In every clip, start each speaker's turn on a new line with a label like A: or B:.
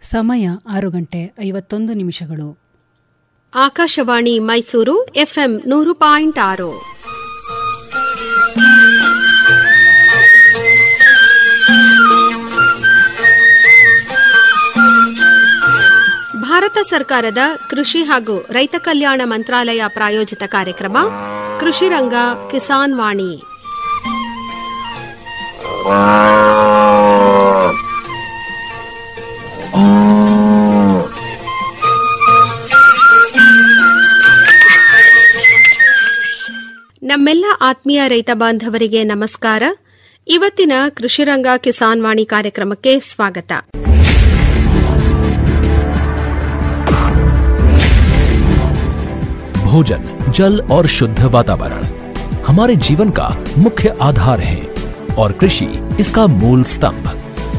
A: ಸಮಯ ಆರು ಗಂಟೆ ಐವತ್ತೊಂದು ನಿಮಿಷಗಳು
B: ಆಕಾಶವಾಣಿ ಮೈಸೂರು ಎಫ್ಎಂ ನೂರು ಪಾಯಿಂಟ್ ಆರು ಭಾರತ ಸರ್ಕಾರದ ಕೃಷಿ ಹಾಗೂ ರೈತ ಕಲ್ಯಾಣ ಮಂತ್ರಾಲಯ ಪ್ರಾಯೋಜಿತ ಕಾರ್ಯಕ್ರಮ ಕೃಷಿ ರಂಗ ಕಿಸಾನ್ ವಾಣಿ ನಮ್ಮೆಲ್ಲ ಆತ್ಮೀಯ ರೈತ ಬಾಂಧವರಿಗೆ ನಮಸ್ಕಾರ ಇವತ್ತಿನ ಕೃಷಿರಂಗ ಕಿಸಾನ್ ವಾಣಿ ಕಾರ್ಯಕ್ರಮಕ್ಕೆ ಸ್ವಾಗತ
C: भोजन जल और शुद्ध वातावरण हमारे जीवन का मुख्य आधार है और कृषि इसका मूल स्तंभ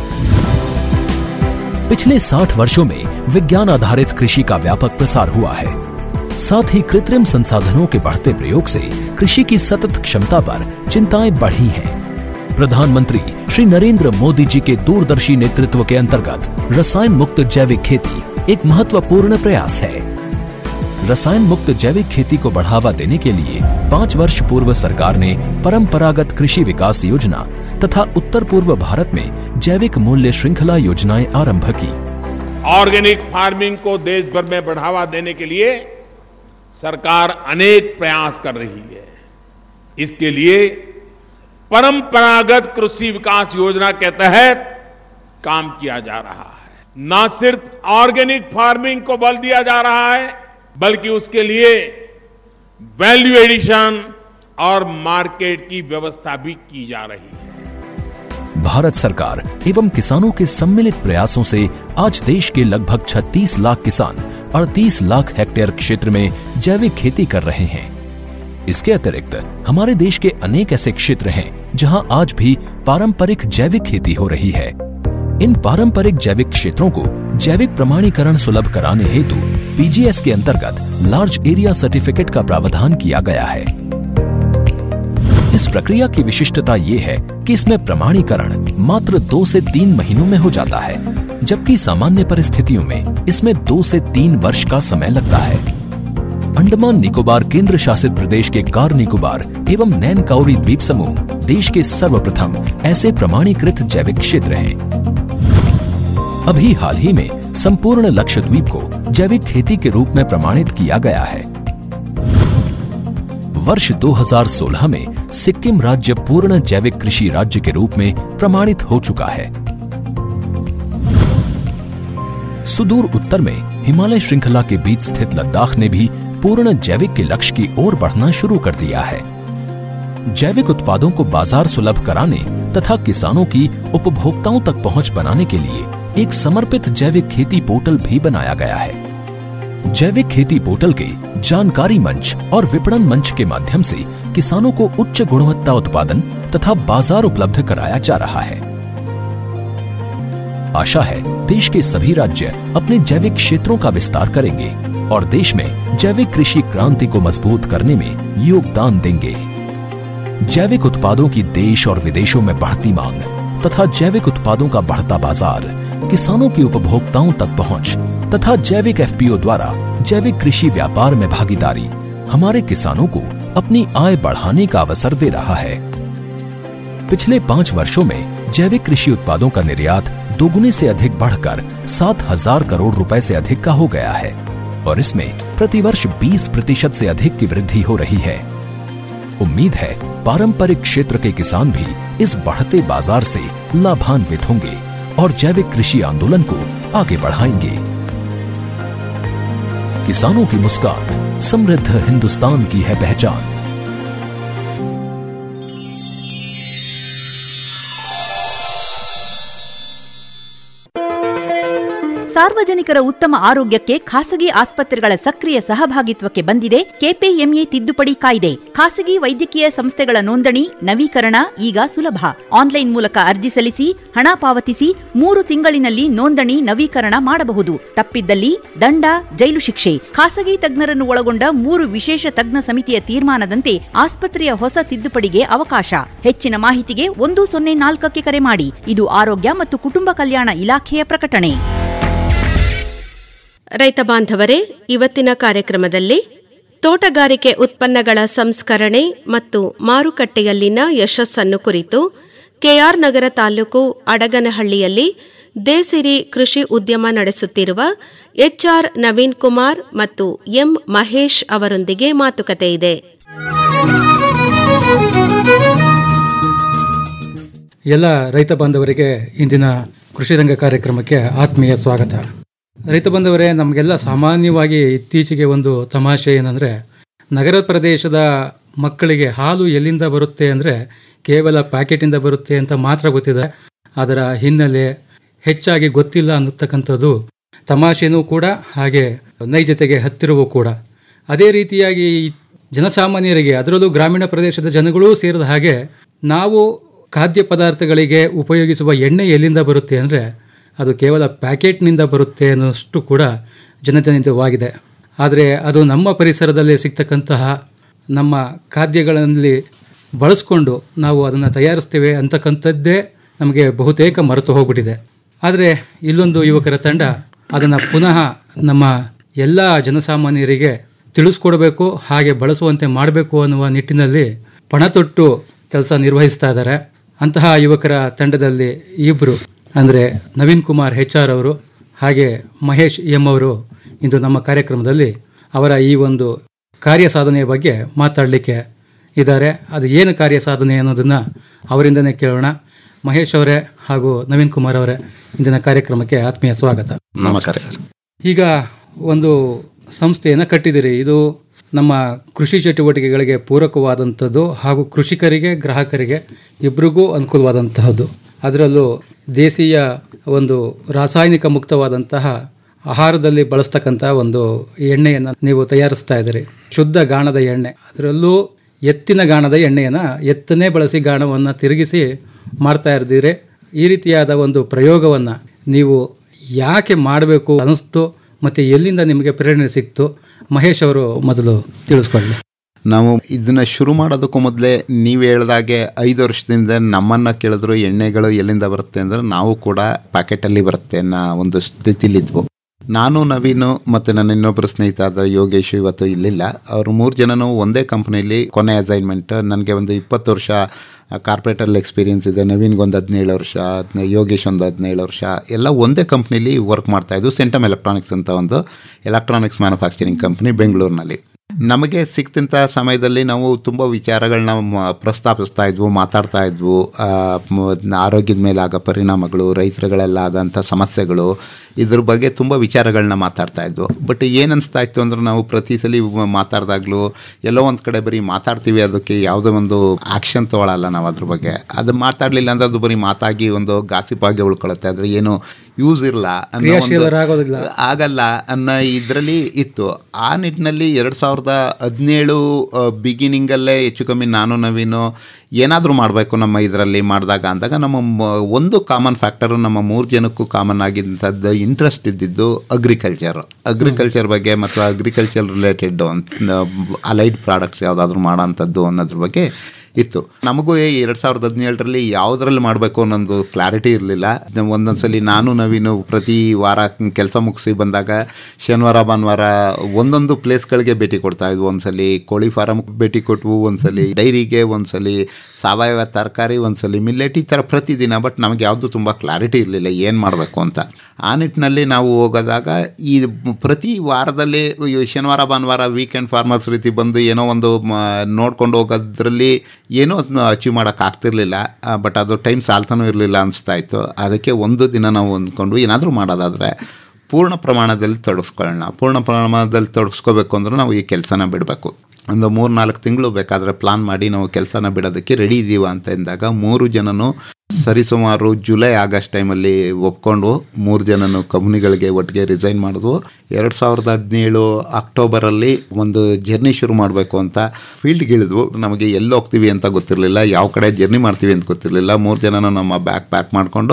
C: पिछले 60 वर्षों में विज्ञान आधारित कृषि का व्यापक प्रसार हुआ है साथ ही कृत्रिम संसाधनों के बढ़ते प्रयोग से कृषि की सतत क्षमता पर चिंताएं बढ़ी हैं प्रधानमंत्री श्री नरेंद्र मोदी जी के दूरदर्शी नेतृत्व के अंतर्गत रसायन मुक्त जैविक खेती एक महत्वपूर्ण प्रयास है रसायन मुक्त जैविक खेती को बढ़ावा देने के लिए पाँच वर्ष पूर्व सरकार ने परंपरागत कृषि विकास योजना तथा उत्तर पूर्व भारत में जैविक मूल्य श्रृंखला योजनाएं आरंभ की
D: ऑर्गेनिक फार्मिंग को देश भर में बढ़ावा देने के लिए सरकार अनेक प्रयास कर रही है इसके लिए परंपरागत कृषि विकास योजना के तहत काम किया जा रहा है न सिर्फ ऑर्गेनिक फार्मिंग को बल दिया जा रहा है बल्कि उसके लिए वैल्यू एडिशन और मार्केट की व्यवस्था भी की जा रही है
C: भारत सरकार एवं किसानों के सम्मिलित प्रयासों से आज देश के लगभग 36 लाख किसान 38 लाख हेक्टेयर क्षेत्र में जैविक खेती कर रहे हैं इसके अतिरिक्त हमारे देश के अनेक ऐसे क्षेत्र हैं जहां आज भी पारंपरिक जैविक खेती हो रही है इन पारंपरिक जैविक क्षेत्रों को जैविक प्रमाणीकरण सुलभ कराने हेतु पीजीएस के अंतर्गत लार्ज एरिया सर्टिफिकेट का प्रावधान किया गया है इस प्रक्रिया की विशिष्टता ये है कि इसमें प्रमाणीकरण मात्र दो से तीन महीनों में हो जाता है जबकि सामान्य परिस्थितियों में इसमें दो से तीन वर्ष का समय लगता है अंडमान निकोबार केंद्र शासित प्रदेश के कार निकोबार एवं नैन काउरी द्वीप समूह देश के सर्वप्रथम ऐसे प्रमाणीकृत जैविक क्षेत्र हैं अभी हाल ही में संपूर्ण लक्षद्वीप को जैविक खेती के रूप में प्रमाणित किया गया है वर्ष 2016 में सिक्किम राज्य पूर्ण जैविक कृषि राज्य के रूप में प्रमाणित हो चुका है सुदूर उत्तर में हिमालय श्रृंखला के बीच स्थित लद्दाख ने भी पूर्ण जैविक के लक्ष्य की ओर बढ़ना शुरू कर दिया है जैविक उत्पादों को बाजार सुलभ कराने तथा किसानों की उपभोक्ताओं तक पहुंच बनाने के लिए एक समर्पित जैविक खेती पोर्टल भी बनाया गया है जैविक खेती पोर्टल के जानकारी मंच और विपणन मंच के माध्यम से किसानों को उच्च गुणवत्ता उत्पादन तथा बाजार उपलब्ध कराया जा रहा है आशा है देश के सभी राज्य अपने जैविक क्षेत्रों का विस्तार करेंगे और देश में जैविक कृषि क्रांति को मजबूत करने में योगदान देंगे जैविक उत्पादों की देश और विदेशों में बढ़ती मांग तथा जैविक उत्पादों का बढ़ता बाजार किसानों की उपभोक्ताओं तक पहुंच तथा जैविक एफपीओ द्वारा जैविक कृषि व्यापार में भागीदारी हमारे किसानों को अपनी आय बढ़ाने का अवसर दे रहा है पिछले पाँच वर्षों में जैविक कृषि उत्पादों का निर्यात दोगुने से अधिक बढ़कर सात हजार करोड़ रुपए से अधिक का हो गया है और इसमें प्रतिवर्ष 20 प्रतिशत से अधिक की वृद्धि हो रही है उम्मीद है पारंपरिक क्षेत्र के किसान भी इस बढ़ते बाजार से लाभान्वित होंगे और जैविक कृषि आंदोलन को आगे बढ़ाएंगे किसानों की मुस्कान समृद्ध हिंदुस्तान की है पहचान
E: ಸಾರ್ವಜನಿಕರ ಉತ್ತಮ ಆರೋಗ್ಯಕ್ಕೆ ಖಾಸಗಿ ಆಸ್ಪತ್ರೆಗಳ ಸಕ್ರಿಯ ಸಹಭಾಗಿತ್ವಕ್ಕೆ ಬಂದಿದೆ ಕೆಪಿಎಂಇ ತಿದ್ದುಪಡಿ ಕಾಯ್ದೆ ಖಾಸಗಿ ವೈದ್ಯಕೀಯ ಸಂಸ್ಥೆಗಳ ನೋಂದಣಿ ನವೀಕರಣ ಈಗ ಸುಲಭ ಆನ್ಲೈನ್ ಮೂಲಕ ಅರ್ಜಿ ಸಲ್ಲಿಸಿ ಹಣ ಪಾವತಿಸಿ ಮೂರು ತಿಂಗಳಿನಲ್ಲಿ ನೋಂದಣಿ ನವೀಕರಣ ಮಾಡಬಹುದು ತಪ್ಪಿದ್ದಲ್ಲಿ ದಂಡ ಜೈಲು ಶಿಕ್ಷೆ ಖಾಸಗಿ ತಜ್ಞರನ್ನು ಒಳಗೊಂಡ ಮೂರು ವಿಶೇಷ ತಜ್ಞ ಸಮಿತಿಯ ತೀರ್ಮಾನದಂತೆ ಆಸ್ಪತ್ರೆಯ ಹೊಸ ತಿದ್ದುಪಡಿಗೆ ಅವಕಾಶ ಹೆಚ್ಚಿನ ಮಾಹಿತಿಗೆ ಒಂದು ಸೊನ್ನೆ ನಾಲ್ಕಕ್ಕೆ ಕರೆ ಮಾಡಿ ಇದು ಆರೋಗ್ಯ ಮತ್ತು ಕುಟುಂಬ ಕಲ್ಯಾಣ ಇಲಾಖೆಯ ಪ್ರಕಟಣೆ
B: ರೈತ ಬಾಂಧವರೇ ಇವತ್ತಿನ ಕಾರ್ಯಕ್ರಮದಲ್ಲಿ ತೋಟಗಾರಿಕೆ ಉತ್ಪನ್ನಗಳ ಸಂಸ್ಕರಣೆ ಮತ್ತು ಮಾರುಕಟ್ಟೆಯಲ್ಲಿನ ಯಶಸ್ಸನ್ನು ಕುರಿತು ಕೆಆರ್ ನಗರ ತಾಲೂಕು ಅಡಗನಹಳ್ಳಿಯಲ್ಲಿ ದೇಸಿರಿ ಕೃಷಿ ಉದ್ಯಮ ನಡೆಸುತ್ತಿರುವ ಎಚ್ಆರ್ ನವೀನ್ ಕುಮಾರ್ ಮತ್ತು ಎಂ ಮಹೇಶ್ ಅವರೊಂದಿಗೆ ಮಾತುಕತೆ ಇದೆ
F: ಎಲ್ಲ ರೈತ ಬಾಂಧವರಿಗೆ ಇಂದಿನ ಕೃಷಿ ರಂಗ ಕಾರ್ಯಕ್ರಮಕ್ಕೆ ಆತ್ಮೀಯ ಸ್ವಾಗತ ರೈತ ಬಾಂಧವರೇ ನಮಗೆಲ್ಲ ಸಾಮಾನ್ಯವಾಗಿ ಇತ್ತೀಚೆಗೆ ಒಂದು ತಮಾಷೆ ಏನಂದರೆ ನಗರ ಪ್ರದೇಶದ ಮಕ್ಕಳಿಗೆ ಹಾಲು ಎಲ್ಲಿಂದ ಬರುತ್ತೆ ಅಂದರೆ ಕೇವಲ ಪ್ಯಾಕೆಟಿಂದ ಬರುತ್ತೆ ಅಂತ ಮಾತ್ರ ಗೊತ್ತಿದೆ ಅದರ ಹಿನ್ನೆಲೆ ಹೆಚ್ಚಾಗಿ ಗೊತ್ತಿಲ್ಲ ಅನ್ನತಕ್ಕಂಥದ್ದು ತಮಾಷೆನೂ ಕೂಡ ಹಾಗೆ ನೈಜತೆಗೆ ಹತ್ತಿರವೂ ಕೂಡ ಅದೇ ರೀತಿಯಾಗಿ ಈ ಜನಸಾಮಾನ್ಯರಿಗೆ ಅದರಲ್ಲೂ ಗ್ರಾಮೀಣ ಪ್ರದೇಶದ ಜನಗಳೂ ಸೇರಿದ ಹಾಗೆ ನಾವು ಖಾದ್ಯ ಪದಾರ್ಥಗಳಿಗೆ ಉಪಯೋಗಿಸುವ ಎಣ್ಣೆ ಎಲ್ಲಿಂದ ಬರುತ್ತೆ ಅಂದರೆ ಅದು ಕೇವಲ ಪ್ಯಾಕೆಟ್ನಿಂದ ಬರುತ್ತೆ ಅನ್ನೋಷ್ಟು ಕೂಡ ಜನಜನಿತವಾಗಿದೆ ಆದರೆ ಅದು ನಮ್ಮ ಪರಿಸರದಲ್ಲಿ ಸಿಗ್ತಕ್ಕಂತಹ ನಮ್ಮ ಖಾದ್ಯಗಳಲ್ಲಿ ಬಳಸ್ಕೊಂಡು ನಾವು ಅದನ್ನು ತಯಾರಿಸ್ತೇವೆ ಅಂತಕ್ಕಂಥದ್ದೇ ನಮಗೆ ಬಹುತೇಕ ಮರೆತು ಹೋಗ್ಬಿಟ್ಟಿದೆ ಆದರೆ ಇಲ್ಲೊಂದು ಯುವಕರ ತಂಡ ಅದನ್ನು ಪುನಃ ನಮ್ಮ ಎಲ್ಲ ಜನಸಾಮಾನ್ಯರಿಗೆ ತಿಳಿಸ್ಕೊಡ್ಬೇಕು ಹಾಗೆ ಬಳಸುವಂತೆ ಮಾಡಬೇಕು ಅನ್ನುವ ನಿಟ್ಟಿನಲ್ಲಿ ಪಣ ತೊಟ್ಟು ಕೆಲಸ ನಿರ್ವಹಿಸ್ತಾ ಇದ್ದಾರೆ ಅಂತಹ ಯುವಕರ ತಂಡದಲ್ಲಿ ಇಬ್ಬರು ಅಂದರೆ ನವೀನ್ ಕುಮಾರ್ ಹೆಚ್ ಆರ್ ಅವರು ಹಾಗೆ ಮಹೇಶ್ ಎಂ ಅವರು ಇಂದು ನಮ್ಮ ಕಾರ್ಯಕ್ರಮದಲ್ಲಿ ಅವರ ಈ ಒಂದು ಕಾರ್ಯ ಸಾಧನೆಯ ಬಗ್ಗೆ ಮಾತಾಡಲಿಕ್ಕೆ ಇದ್ದಾರೆ ಅದು ಏನು ಕಾರ್ಯ ಸಾಧನೆ ಅನ್ನೋದನ್ನು ಅವರಿಂದನೇ ಕೇಳೋಣ ಮಹೇಶ್ ಅವರೇ ಹಾಗೂ ನವೀನ್ ಕುಮಾರ್ ಅವರೇ ಇಂದಿನ ಕಾರ್ಯಕ್ರಮಕ್ಕೆ ಆತ್ಮೀಯ ಸ್ವಾಗತ
G: ನಮಸ್ಕಾರ ಸರ್
F: ಈಗ ಒಂದು ಸಂಸ್ಥೆಯನ್ನು ಕಟ್ಟಿದಿರಿ ಇದು ನಮ್ಮ ಕೃಷಿ ಚಟುವಟಿಕೆಗಳಿಗೆ ಪೂರಕವಾದಂಥದ್ದು ಹಾಗೂ ಕೃಷಿಕರಿಗೆ ಗ್ರಾಹಕರಿಗೆ ಇಬ್ಬರಿಗೂ ಅನುಕೂಲವಾದಂತಹದ್ದು ಅದರಲ್ಲೂ ದೇಶೀಯ ಒಂದು ರಾಸಾಯನಿಕ ಮುಕ್ತವಾದಂತಹ ಆಹಾರದಲ್ಲಿ ಬಳಸ್ತಕ್ಕಂಥ ಒಂದು ಎಣ್ಣೆಯನ್ನು ನೀವು ತಯಾರಿಸ್ತಾ ಇದ್ದೀರಿ ಶುದ್ಧ ಗಾಣದ ಎಣ್ಣೆ ಅದರಲ್ಲೂ ಎತ್ತಿನ ಗಾಣದ ಎಣ್ಣೆಯನ್ನು ಎತ್ತನೇ ಬಳಸಿ ಗಾಣವನ್ನು ತಿರುಗಿಸಿ ಮಾಡ್ತಾ ಇರ್ತೀರಿ ಈ ರೀತಿಯಾದ ಒಂದು ಪ್ರಯೋಗವನ್ನು ನೀವು ಯಾಕೆ ಮಾಡಬೇಕು ಅನಿಸ್ತು ಮತ್ತು ಎಲ್ಲಿಂದ ನಿಮಗೆ ಪ್ರೇರಣೆ ಸಿಕ್ತು ಮಹೇಶ್ ಅವರು ಮೊದಲು ತಿಳಿಸ್ಕೊಳ್ಳಿ
G: ನಾವು ಇದನ್ನ ಶುರು ಮಾಡೋದಕ್ಕೂ ಮೊದಲೇ ನೀವು ಹೇಳ್ದಾಗೆ ಐದು ವರ್ಷದಿಂದ ನಮ್ಮನ್ನ ಕೇಳಿದ್ರು ಎಣ್ಣೆಗಳು ಎಲ್ಲಿಂದ ಬರುತ್ತೆ ಅಂದ್ರೆ ನಾವು ಕೂಡ ಪ್ಯಾಕೆಟಲ್ಲಿ ಬರುತ್ತೆ ಅನ್ನೋ ಒಂದು ಸ್ಥಿತಿಲಿದ್ವು ನಾನು ನವೀನು ಮತ್ತು ನನ್ನ ಇನ್ನೊಬ್ಬರು ಸ್ನೇಹಿತ ಆದ ಯೋಗೇಶ್ ಇವತ್ತು ಇಲ್ಲಿಲ್ಲ ಅವರು ಮೂರು ಜನನು ಒಂದೇ ಕಂಪ್ನಿಯಲ್ಲಿ ಕೊನೆ ಅಸೈನ್ಮೆಂಟ್ ನನಗೆ ಒಂದು ಇಪ್ಪತ್ತು ವರ್ಷ ಕಾರ್ಪೊರೇಟಲ್ಲಿ ಎಕ್ಸ್ಪೀರಿಯನ್ಸ್ ಇದೆ ನವೀನ್ಗೆ ಒಂದು ಹದಿನೇಳು ವರ್ಷ ಯೋಗೇಶ್ ಒಂದು ಹದಿನೇಳು ವರ್ಷ ಎಲ್ಲ ಒಂದೇ ಕಂಪ್ನಿಲಿ ವರ್ಕ್ ಮಾಡ್ತಾ ಇದ್ದು ಸೆಂಟಮ್ ಎಲೆಕ್ಟ್ರಾನಿಕ್ಸ್ ಅಂತ ಒಂದು ಎಲೆಕ್ಟ್ರಾನಿಕ್ಸ್ ಮ್ಯಾನುಫ್ಯಾಕ್ಚರಿಂಗ್ ಕಂಪ್ನಿ ಬೆಂಗಳೂರಿನಲ್ಲಿ ನಮಗೆ ಸಿಕ್ತಿಂಥ ಸಮಯದಲ್ಲಿ ನಾವು ತುಂಬ ವಿಚಾರಗಳನ್ನ ಮ- ಪ್ರಸ್ತಾಪಿಸ್ತಾ ಇದ್ವು ಮಾತಾಡ್ತಾ ಇದ್ವು ಆ, ಮ- ಆರೋಗ್ಯದ ಮೇಲೆ ಆಗೋ ಪರಿಣಾಮಗಳು ರೈತರುಗಳೆಲ್ಲ ಆಗೋಂಥ ಸಮಸ್ಯೆಗಳು ಇದ್ರ ಬಗ್ಗೆ ತುಂಬ ವಿಚಾರಗಳನ್ನ ಮಾತಾಡ್ತಾ ಇದ್ವು ಬಟ್ ಏನು ಅನಿಸ್ತಾ ಇತ್ತು ಅಂದ್ರೆ ನಾವು ಪ್ರತಿ ಸಲ ಮಾತಾಡಿದಾಗಲೂ ಎಲ್ಲೋ ಒಂದು ಕಡೆ ಬರೀ ಮಾತಾಡ್ತೀವಿ ಅದಕ್ಕೆ ಯಾವುದೋ ಒಂದು ಆ್ಯಕ್ಷನ್ ತೊಗೊಳಲ್ಲ ನಾವು ಅದ್ರ ಬಗ್ಗೆ ಅದು ಮಾತಾಡಲಿಲ್ಲ ಅಂದ್ರೆ ಅದು ಬರೀ ಮಾತಾಗಿ ಒಂದು ಗಾಸಿಪ್ ಆಗಿ ಉಳ್ಕೊಳ್ಳುತ್ತೆ ಅದ್ರ ಏನು ಯೂಸ್ ಇರಲ್ಲ ಅನ್ನೋ ಒಂದು
F: ಕ್ರಿಯಾಶೀಲರಾಗೋದಿಲ್ಲ.
G: ಆಗಲ್ಲ ಅನ್ನೋ ಇದರಲ್ಲಿ ಇತ್ತು ಆ ನಿಟ್ಟಿನಲ್ಲಿ ಎರಡು ಸಾವಿರದ ಹದಿನೇಳು ಬಿಗಿನಿಂಗಲ್ಲೇ ಹೆಚ್ಚು ಕಮ್ಮಿ ನಾನು ನವೀನು ಏನಾದರೂ ಮಾಡಬೇಕು ನಮ್ಮ ಇದರಲ್ಲಿ ಮಾಡಿದಾಗ ಅಂದಾಗ ನಮ್ಮ ಮ- ಒಂದು ಕಾಮನ್ ಫ್ಯಾಕ್ಟರು ನಮ್ಮ ಮೂರು ಜನಕ್ಕೂ ಕಾಮನ್ ಆಗಿದ್ದಂಥದ್ದು ಇಂಟ್ರೆಸ್ಟ್ ಇದ್ದಿದ್ದು ಅಗ್ರಿಕಲ್ಚರ್ ಅಗ್ರಿಕಲ್ಚರ್ ಬಗ್ಗೆ ಮತ್ತು ಅಗ್ರಿಕಲ್ಚರ್ ರಿಲೇಟೆಡ್ ಅಲೈಡ್ ಪ್ರಾಡಕ್ಟ್ಸ್ ಯಾವುದಾದ್ರೂ ಮಾಡೋಂಥದ್ದು ಅನ್ನೋದ್ರ ಬಗ್ಗೆ ಇತ್ತು ನಮಗೂ ಎರಡು ಸಾವಿರದ ಹದಿನೇಳರಲ್ಲಿ ಯಾವುದ್ರಲ್ಲಿ ಮಾಡಬೇಕು ಅನ್ನೋದು ಕ್ಲಾರಿಟಿ ಇರಲಿಲ್ಲ ಒಂದೊಂದ್ಸಲಿ ನಾನು ನವೀನು ಪ್ರತಿ ವಾರ ಕೆಲಸ ಮುಗಿಸಿ ಬಂದಾಗ ಶನಿವಾರ ಭಾನುವಾರ ಒಂದೊಂದು ಪ್ಲೇಸ್ಗಳಿಗೆ ಭೇಟಿ ಕೊಡ್ತಾ ಇದ್ವು ಒಂದ್ಸಲಿ ಕೋಳಿ ಫಾರಮ್ ಭೇಟಿ ಕೊಟ್ವು ಒಂದ್ಸಲಿ ಡೈರಿಗೆ ಒಂದ್ಸಲಿ ಸಾವಯವ ತರಕಾರಿ ಒಂದ್ಸಲಿ ಮಿಲ್ಲೆಟ್ ಈ ಥರ ಪ್ರತಿದಿನ ಬಟ್ ನಮಗೆ ಯಾವುದು ತುಂಬ ಕ್ಲಾರಿಟಿ ಇರಲಿಲ್ಲ ಏನು ಮಾಡಬೇಕು ಅಂತ ಆ ನಿಟ್ಟಿನಲ್ಲಿ ನಾವು ಹೋಗೋದಾಗ ಈ ಪ್ರತಿ ವಾರದಲ್ಲಿ ಈ ಶನಿವಾರ ಭಾನುವಾರ ವೀಕೆಂಡ್ ಫಾರ್ಮರ್ಸ್ ರೀತಿ ಬಂದು ಏನೋ ಒಂದು ಮ- ನೋಡ್ಕೊಂಡು ಹೋಗೋದ್ರಲ್ಲಿ ಏನೋ ಅಚೀವ್ ಮಾಡೋಕೆ ಆಗ್ತಿರ್ಲಿಲ್ಲ ಬಟ್ ಅದು ಟೈಮ್ ಸಾಲ್ತಾನೂ ಇರಲಿಲ್ಲ ಅನಿಸ್ತಾ ಇತ್ತು ಅದಕ್ಕೆ ಒಂದು ದಿನ ನಾವು ಅಂದ್ಕೊಂಡು ಏನಾದರೂ ಮಾಡೋದಾದರೆ ಪೂರ್ಣ ಪ್ರಮಾಣದಲ್ಲಿ ತೊಡಗಿಸ್ಕೊಳ್ಳೋಣ ಪೂರ್ಣ ಪ್ರಮಾಣದಲ್ಲಿ ತೊಡಗಿಸ್ಕೋಬೇಕು ಅಂದ್ರೆ ನಾವು ಈ ಕೆಲಸನ ಬಿಡಬೇಕು ಒಂದು ಮೂರು ನಾಲ್ಕು ತಿಂಗಳು ಬೇಕಾದರೆ ಪ್ಲಾನ್ ಮಾಡಿ ನಾವು ಕೆಲಸನ ಬಿಡೋದಕ್ಕೆ ರೆಡಿ ಇದ್ದೀವ ಅಂತ ಎಂದಾಗ ಮೂರು ಜನನು ಸರಿಸುಮಾರು ಜುಲೈ ಆಗಸ್ಟ್ ಟೈಮಲ್ಲಿ ಒಪ್ಕೊಂಡು ಮೂರು ಜನನು ಕಂಪ್ನಿಗಳಿಗೆ ಒಟ್ಟಿಗೆ ರಿಸೈನ್ ಮಾಡಿದ್ವು ಎರಡು ಸಾವಿರದ ಹದಿನೇಳು ಅಕ್ಟೋಬರಲ್ಲಿ ಒಂದು ಜರ್ನಿ ಶುರು ಮಾಡಬೇಕು ಅಂತ ಫೀಲ್ಡ್ಗೆ ಇಳಿದ್ವು ನಮಗೆ ಎಲ್ಲಿ ಹೋಗ್ತೀವಿ ಅಂತ ಗೊತ್ತಿರಲಿಲ್ಲ ಯಾವ ಕಡೆ ಜರ್ನಿ ಮಾಡ್ತೀವಿ ಅಂತ ಗೊತ್ತಿರಲಿಲ್ಲ ಮೂರು ಜನನು ನಮ್ಮ ಬ್ಯಾಗ್ ಪ್ಯಾಕ್ ಮಾಡಿಕೊಂಡು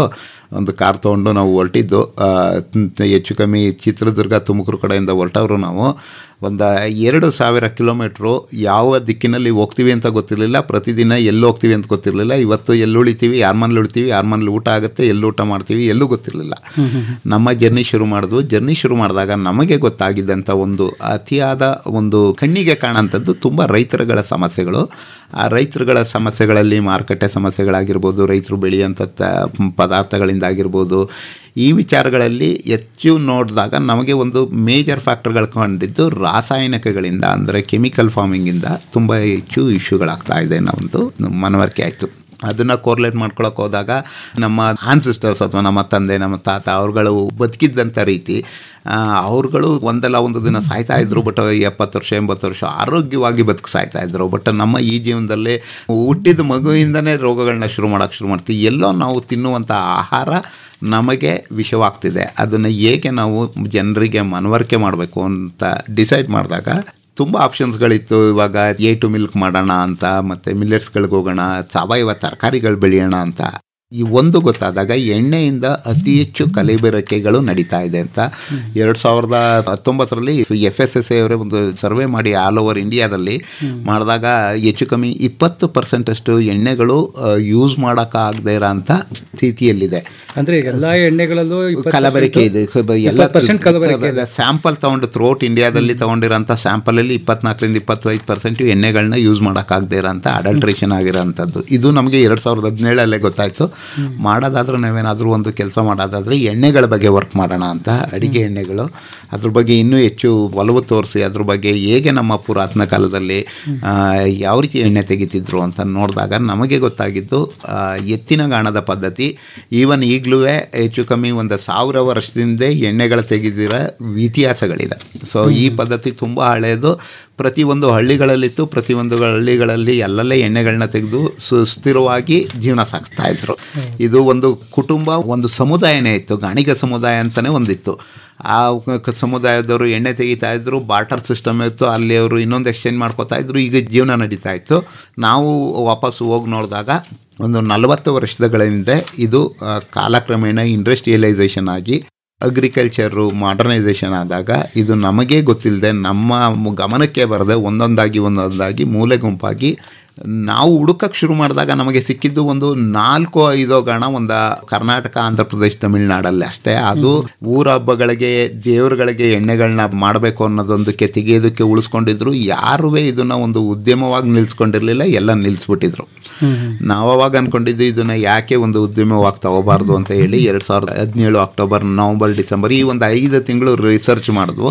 G: ಒಂದು ಕಾರ್ ತೊಗೊಂಡು ನಾವು ಹೊರಟಿದ್ದು ಆ, ಹೆಚ್ಚು ಕಮ್ಮಿ ಚಿತ್ರದುರ್ಗ ತುಮಕೂರು ಕಡೆಯಿಂದ ಹೊರಟವರು ನಾವು ಒಂದು ಎರಡು ಸಾವಿರ ಕಿಲೋಮೀಟ್ರು ಯಾವ ದಿಕ್ಕಿನಲ್ಲಿ ಹೋಗ್ತೀವಿ ಅಂತ ಗೊತ್ತಿರಲಿಲ್ಲ ಪ್ರತಿದಿನ ಎಲ್ಲಿ ಹೋಗ್ತೀವಿ ಅಂತ ಗೊತ್ತಿರಲಿಲ್ಲ ಇವತ್ತು ಎಲ್ಲಿ ಉಳಿತೀವಿ ಯಾರ ಮನೇಲಿ ಉಳಿತೀವಿ ಯಾರ ಮನೇಲಿ ಊಟ ಆಗುತ್ತೆ ಎಲ್ಲಿ ಊಟ ಮಾಡ್ತೀವಿ ಎಲ್ಲೂ ಗೊತ್ತಿರಲಿಲ್ಲ ನಮ್ಮ ಜರ್ನಿ ಶುರು ಮಾಡಿದ್ವು ಜರ್ನಿ ಶುರು ಮಾಡಿದಾಗ ನಮಗೆ ಗೊತ್ತಾಗಿದ್ದಂಥ ಒಂದು ಅತಿಯಾದ ಒಂದು ಕಣ್ಣಿಗೆ ಕಾಣೋಂಥದ್ದು ತುಂಬ ರೈತರುಗಳ ಸಮಸ್ಯೆಗಳು ಆ ರೈತರುಗಳ ಸಮಸ್ಯೆಗಳಲ್ಲಿ ಮಾರುಕಟ್ಟೆ ಸಮಸ್ಯೆಗಳಾಗಿರ್ಬೋದು ರೈತರು ಬೆಳೆಯುವಂಥ ತ- ಪದಾರ್ಥಗಳಿಂದ ಆಗಿರ್ಬೋದು ಈ ವಿಚಾರಗಳಲ್ಲಿ ಹೆಚ್ಚು ನೋಡಿದಾಗ ನಮಗೆ ಒಂದು ಮೇಜರ್ ಫ್ಯಾಕ್ಟರ್ಗಳು ಕಂಡಿದ್ದು ರಾಸಾಯನಿಕಗಳಿಂದ ಅಂದರೆ ಕೆಮಿಕಲ್ ಫಾರ್ಮಿಂಗಿಂದ ತುಂಬ ಹೆಚ್ಚು ಇಶ್ಯೂಗಳಾಗ್ತಾ ಇದೆ ಅನ್ನೋ ಒಂದು ಮನವರಿಕೆ ಆಯಿತು ಅದನ್ನು ಕೋರ್ಲೇಟ್ ಮಾಡ್ಕೊಳಕ್ಕೆ ಹೋದಾಗ ನಮ್ಮ ಆನ್ಸಿಸ್ಟರ್ಸ್ ಅಥವಾ ನಮ್ಮ ತಂದೆ ನಮ್ಮ ತಾತ ಅವ್ರುಗಳು ಬದುಕಿದ್ದಂಥ ರೀತಿ ಆ, ಅವ್ರುಗಳು ಒಂದಲ್ಲ ಒಂದು ದಿನ ಸಾಯ್ತಾ ಇದ್ರು ಬಟ್ ಎಪ್ಪತ್ತು ವರ್ಷ ಎಂಬತ್ತು ವರ್ಷ ಆರೋಗ್ಯವಾಗಿ ಬದುಕು ಸಾಯ್ತಾ ಇದ್ರು ಬಟ್ ನಮ್ಮ ಈ ಜೀವನದಲ್ಲಿ ಹುಟ್ಟಿದ ಮಗುವಿಂದನೇ ರೋಗಗಳನ್ನ ಶುರು ಮಾಡೋಕ್ಕೆ ಶುರು ಮಾಡ್ತೀವಿ ಎಲ್ಲೋ ನಾವು ತಿನ್ನುವಂಥ ಆಹಾರ ನಮಗೆ ವಿಷವಾಗ್ತಿದೆ ಅದನ್ನು ಹೇಗೆ ನಾವು ಜನರಿಗೆ ಮನವರಿಕೆ ಮಾಡಬೇಕು ಅಂತ ಡಿಸೈಡ್ ಮಾಡಿದಾಗ ತುಂಬ ಆಪ್ಷನ್ಸ್ಗಳಿತ್ತು ಇವಾಗ ಎ ಟು ಮಿಲ್ಕ್ ಮಾಡೋಣ ಅಂತ ಮತ್ತು ಮಿಲ್ಲೆಟ್ಸ್ಗಳಿಗೆ ಹೋಗೋಣ ಸಾವಯವ ತರಕಾರಿಗಳು ಬೆಳೆಯೋಣ ಅಂತ ಈ ಒಂದು ಗೊತ್ತಾದಾಗ ಎಣ್ಣೆಯಿಂದ ಅತಿ ಹೆಚ್ಚು ಕಲಬೆರಕೆಗಳು ನಡೀತಾ ಇದೆ ಅಂತ ಎರಡು ಸಾವಿರದ ಹತ್ತೊಂಬತ್ತರಲ್ಲಿ ಎಫ್ ಎಸ್ ಎಸ್ ಅವರೇ ಒಂದು ಸರ್ವೆ ಮಾಡಿ ಆಲ್ ಓವರ್ ಇಂಡಿಯಾದಲ್ಲಿ ಮಾಡಿದಾಗ ಹೆಚ್ಚು ಕಮ್ಮಿ ಇಪ್ಪತ್ತು ಪರ್ಸೆಂಟ್ ಅಷ್ಟು ಎಣ್ಣೆಗಳು ಯೂಸ್ ಮಾಡೋಕ್ಕಾಗದೇ ಇರೋ ಅಂಥ ಸ್ಥಿತಿಯಲ್ಲಿದೆ
F: ಅಂದ್ರೆ ಈಗ ಎಲ್ಲಾ ಎಣ್ಣೆಗಳಲ್ಲೂ
G: ಕಲಬೆರಕೆ ಇದೆ ಎಲ್ಲ
F: ಪರ್ಸೆಂಟ್ ಕಲಬೆರಕೆ ಇದೆ
G: ಸ್ಯಾಂಪಲ್ ತಗೊಂಡು ಥ್ರೋಟ್ ಇಂಡಿಯಾದಲ್ಲಿ ತಗೊಂಡಿರೋಂಥ ಸ್ಯಾಂಪಲಲ್ಲಿ ಇಪ್ಪತ್ನಾಲ್ಕರಿಂದ ಇಪ್ಪತ್ತೈದು ಪರ್ಸೆಂಟ್ ಎಣ್ಣೆಗಳನ್ನ ಯೂಸ್ ಮಾಡೋಕ್ಕಾಗದೇ ಇರೋಂಥ ಅಡಲ್ಟ್ರೇಷನ್ ಆಗಿರೋಂಥದ್ದು ಇದು ನಮಗೆ ಎರಡು ಸಾವಿರದ ಹದಿನೇಳಲ್ಲೇ ಗೊತ್ತಾಯಿತು ಮಾಡೋದಾದ್ರೂ ನಾವೇನಾದರೂ ಒಂದು ಕೆಲಸ ಮಾಡೋದಾದರೆ ಎಣ್ಣೆಗಳ ಬಗ್ಗೆ ವರ್ಕ್ ಮಾಡೋಣ ಅಂತ ಅಡಿಗೆ ಎಣ್ಣೆಗಳು ಅದ್ರ ಬಗ್ಗೆ ಇನ್ನೂ ಹೆಚ್ಚು ಒಲವು ತೋರಿಸಿ ಅದ್ರ ಬಗ್ಗೆ ಹೇಗೆ ನಮ್ಮ ಪುರಾತನ ಕಾಲದಲ್ಲಿ ಆ, ಯಾವ ರೀತಿ ಎಣ್ಣೆ ತೆಗಿತಿದ್ರು ಅಂತ ನೋಡಿದಾಗ ನಮಗೆ ಗೊತ್ತಾಗಿದ್ದು ಆ, ಎತ್ತಿನ ಗಾಣದ ಪದ್ಧತಿ ಈವನ್ ಈಗಲೂ ಹೆಚ್ಚು ಕಮ್ಮಿ ಒಂದು ಸಾವಿರ ವರ್ಷದಿಂದ ಎಣ್ಣೆಗಳು ತೆಗೆದಿರೋ ಇತಿಹಾಸಗಳಿದೆ ಸೊ ಈ ಪದ್ಧತಿ ತುಂಬ ಹಳೆಯದು ಪ್ರತಿಯೊಂದು ಹಳ್ಳಿಗಳಲ್ಲಿತ್ತು ಪ್ರತಿಯೊಂದು ಹಳ್ಳಿಗಳಲ್ಲಿ ಎಲ್ಲೆಲ್ಲೇ ಎಣ್ಣೆಗಳನ್ನ ತೆಗೆದು ಸುಸ್ಥಿರವಾಗಿ ಜೀವನ ಸಾಗಿಸ್ತಾ ಇದ್ರು ಇದು ಒಂದು ಕುಟುಂಬ ಒಂದು ಸಮುದಾಯನೇ ಇತ್ತು ಗಾಣಿಗ ಸಮುದಾಯ ಅಂತಲೇ ಒಂದಿತ್ತು ಆ ಕ- ಸಮುದಾಯದವರು ಎಣ್ಣೆ ತೆಗಿತಾ ಇದ್ರು ಬಾರ್ಟರ್ ಸಿಸ್ಟಮ್ ಇತ್ತು ಅಲ್ಲಿ ಅವರು ಇನ್ನೊಂದು ಎಕ್ಸ್ಚೇಂಜ್ ಮಾಡ್ಕೋತಾ ಇದ್ರು ಈಗ ಜೀವನ ನಡೀತಾ ಇತ್ತು ನಾವು ವಾಪಸ್ ಹೋಗಿ ನೋಡಿದಾಗ ಒಂದು ನಲವತ್ತು ವರ್ಷಗಳ ಹಿಂದೆ ಇದು ಆ, ಕಾಲಕ್ರಮೇಣ ಇಂಡಸ್ಟ್ರಿಯಲೈಸೇಷನ್ ಆಗಿ ಅಗ್ರಿಕಲ್ಚರು ಮಾಡರ್ನೈಸೇಷನ್ ಆದಾಗ ಇದು ನಮಗೇ ಗೊತ್ತಿಲ್ಲದೆ ನಮ್ಮ ಮ- ಗಮನಕ್ಕೆ ಬರದೆ ಒಂದೊಂದಾಗಿ ಒಂದೊಂದಾಗಿ ಮೂಲೆ ಗುಂಪಾಗಿ ನಾವು ಹುಡುಕಕ್ಕೆ ಶುರು ಮಾಡಿದಾಗ ನಮಗೆ ಸಿಕ್ಕಿದ್ದು ಒಂದು ನಾಲ್ಕು ಐದೋ ಗಣ ಒಂದು ಕರ್ನಾಟಕ ಆಂಧ್ರ ಪ್ರದೇಶ ತಮಿಳ್ನಾಡಲ್ಲಿ ಅಷ್ಟೇ ಅದು ಊರ ಹಬ್ಬಗಳಿಗೆ ದೇವರುಗಳಿಗೆ ಎಣ್ಣೆಗಳನ್ನ ಮಾಡಬೇಕು ಅನ್ನೋದೊಂದಕ್ಕೆ ತೆಗೆಯೋದಕ್ಕೆ ಉಳಿಸ್ಕೊಂಡಿದ್ರು ಯಾರೂ ಇದನ್ನ ಒಂದು ಉದ್ಯಮವಾಗಿ ನಿಲ್ಸ್ಕೊಂಡಿರಲಿಲ್ಲ ಎಲ್ಲ ನಿಲ್ಲಿಸ್ಬಿಟ್ಟಿದ್ರು ನಾವು ಅವಾಗ ಅನ್ಕೊಂಡಿದ್ದು ಇದನ್ನ ಯಾಕೆ ಒಂದು ಉದ್ಯಮವಾಗಿ ತಗೋಬಾರ್ದು ಅಂತ ಹೇಳಿ ಎರಡು ಸಾವಿರದ ಹದಿನೇಳು ಅಕ್ಟೋಬರ್ ನವಂಬರ್ ಡಿಸೆಂಬರ್ ಈ ಒಂದು ಐದು ತಿಂಗಳು ರಿಸರ್ಚ್ ಮಾಡಿದ್ವು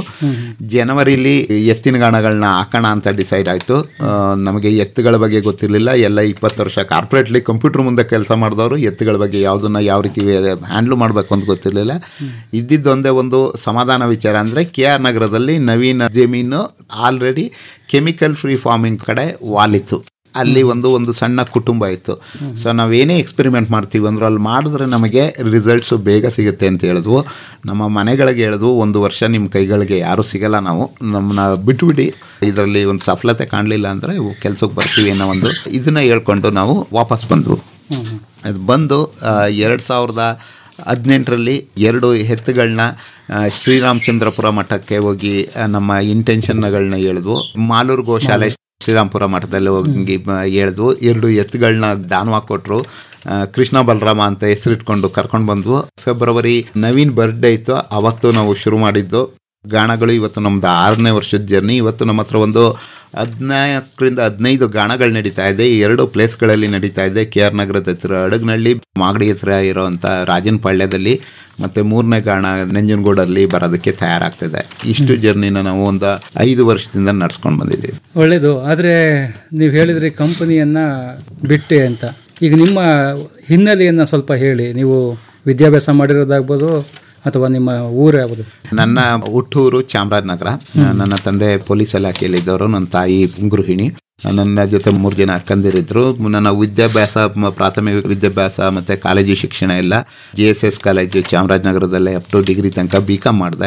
G: ಜನವರಿಲಿ ಎತ್ತಿನ ಗಾಣಗಳನ್ನ ಹಾಕೋಣ ಅಂತ ಡಿಸೈಡ್ ಆಯಿತು ನಮಗೆ ಎತ್ತುಗಳ ಬಗ್ಗೆ ಗೊತ್ತಿರಲಿಲ್ಲ ಎಲ್ಲ ಇಪ್ಪತ್ತು ವರ್ಷ ಕಾರ್ಪೊರೇಟ್ಲಿ ಕಂಪ್ಯೂಟರ್ ಮುಂದೆ ಕೆಲಸ ಮಾಡಿದವರು ಎತ್ತುಗಳ ಬಗ್ಗೆ ಯಾವುದನ್ನ ಯಾವ ರೀತಿ ಹ್ಯಾಂಡ್ಲ್ ಮಾಡಬೇಕು ಅಂತ ಗೊತ್ತಿರಲಿಲ್ಲ ಇದ್ದಿದ್ದೊಂದೇ ಒಂದು ಸಮಾಧಾನ ವಿಚಾರ ಅಂದರೆ ಕೆ ಆರ್ ನಗರದಲ್ಲಿ ನವೀನ ಜಮೀನು ಆಲ್ರೆಡಿ ಕೆಮಿಕಲ್ ಫ್ರೀ ಫಾರ್ಮಿಂಗ್ ಕಡೆ ವಾಲಿತ್ತು ಅಲ್ಲಿ ಒಂದು ಒಂದು ಸಣ್ಣ ಕುಟುಂಬ ಇತ್ತು ಸೊ ನಾವೇನೇ ಎಕ್ಸ್ಪೆರಿಮೆಂಟ್ ಮಾಡ್ತೀವಿ ಅಂದ್ರೆ ಅಲ್ಲಿ ಮಾಡಿದ್ರೆ ನಮಗೆ ರಿಸಲ್ಟ್ಸು ಬೇಗ ಸಿಗುತ್ತೆ ಅಂತ ಹೇಳಿದ್ವು ನಮ್ಮ ಮನೆಗಳಿಗೆ ಹೇಳಿದ್ವು ಒಂದು ವರ್ಷ ನಿಮ್ಮ ಕೈಗಳಿಗೆ ಯಾರೂ ಸಿಗಲ್ಲ ನಾವು ನಮ್ಮನ್ನ ಬಿಟ್ಬಿಡಿ ಇದರಲ್ಲಿ ಒಂದು ಸಫಲತೆ ಕಾಣಲಿಲ್ಲ ಅಂದರೆ ಕೆಲ್ಸಕ್ಕೆ ಬರ್ತೀವಿ ಅನ್ನೋ ಒಂದು ಇದನ್ನ ಹೇಳ್ಕೊಂಡು ನಾವು ವಾಪಸ್ ಬಂದ್ವು ಅದು ಬಂದು ಎರಡು ಸಾವಿರದ ಹದಿನೆಂಟರಲ್ಲಿ ಎರಡು ಎತ್ತುಗಳನ್ನ ಶ್ರೀರಾಮಚಂದ್ರಪುರ ಮಠಕ್ಕೆ ಹೋಗಿ ಆ, ನಮ್ಮ ಇಂಟೆನ್ಷನ್ಗಳನ್ನ ಹೇಳಿದ್ವು ಮಾಲೂರು ಗೋಶಾಲೆ ಶ್ರೀರಾಮ್ಪುರ ಮಠದಲ್ಲಿ ಹೋಗಿ ಮ- ಹೇಳಿದ್ವು ಎರಡು ಎತ್ತುಗಳನ್ನ ದಾನವಾಗಿ ಕೊಟ್ಟರು ಕೃಷ್ಣ ಬಲರಾಮ ಅಂತ ಹೆಸರಿಟ್ಕೊಂಡು ಕರ್ಕೊಂಡು ಬಂದ್ವು ಫೆಬ್ರವರಿ ನವೀನ್ ಬರ್ಡೇ ಇತ್ತು ಅವತ್ತು ನಾವು ಶುರು ಮಾಡಿದ್ದು ಗಾಣಗಳು ಇವತ್ತು ನಮ್ದು ಆರನೇ ವರ್ಷದ ಜರ್ನಿ ಇವತ್ತು ನಮ್ಮ ಹತ್ರ ಒಂದು ಹದಿನಾಲ್ಕರಿಂದ ಹದಿನೈದು ಗಾಣಗಳು ನಡೀತಾ ಇದೆ ಈ ಎರಡು ಪ್ಲೇಸ್ಗಳಲ್ಲಿ ನಡೀತಾ ಇದೆ ಕೆ ಆರ್ ನಗರದ ಹತ್ರ ಅಡಗ್ನಳ್ಳಿ ಮಾಗಡಿ ಹತ್ರ ಇರೋವಂಥ ರಾಜನಪಾಳ್ಯದಲ್ಲಿ ಮತ್ತು ಮೂರನೇ ಗಾಣ ನಂಜನಗೂಡಲ್ಲಿ ಬರೋದಕ್ಕೆ ತಯಾರಾಗ್ತಿದೆ ಇಷ್ಟು ಜರ್ನಿನ ನಾವು ಒಂದು ಐದು ವರ್ಷದಿಂದ ನಡ್ಸ್ಕೊಂಡು ಬಂದಿದ್ದೀವಿ
F: ಒಳ್ಳೇದು ಆದರೆ ನೀವು ಹೇಳಿದ್ರಿ ಕಂಪನಿಯನ್ನ ಬಿಟ್ಟೆ ಅಂತ ಈಗ ನಿಮ್ಮ ಹಿನ್ನೆಲೆಯನ್ನ ಸ್ವಲ್ಪ ಹೇಳಿ ನೀವು ವಿದ್ಯಾಭ್ಯಾಸ ಮಾಡಿರೋದಾಗ್ಬೋದು ಅಥವಾ ನಿಮ್ಮ ಊರು ಯಾವುದು
G: ನನ್ನ ಹುಟ್ಟೂರು ಚಾಮರಾಜನಗರ ನನ್ನ ತಂದೆ ಪೊಲೀಸ್ ಇಲಾಖೆಯಲ್ಲಿದ್ದವರು ನನ್ನ ತಾಯಿ ಗೃಹಿಣಿ ನನ್ನ ಜೊತೆ ಮೂರು ಜನ ಅಕ್ಕಂದಿರಿದ್ರು ನನ್ನ ವಿದ್ಯಾಭ್ಯಾಸ ಮ- ಪ್ರಾಥಮಿಕ ವಿದ್ಯಾಭ್ಯಾಸ ಮತ್ತು ಕಾಲೇಜು ಶಿಕ್ಷಣ ಎಲ್ಲ ಜಿ ಎಸ್ ಎಸ್ ಕಾಲೇಜು ಚಾಮರಾಜನಗರದಲ್ಲೇ ಅಪ್ ಟು ಡಿಗ್ರಿ ತನಕ ಬಿ ಕಾಮ್ ಮಾಡಿದೆ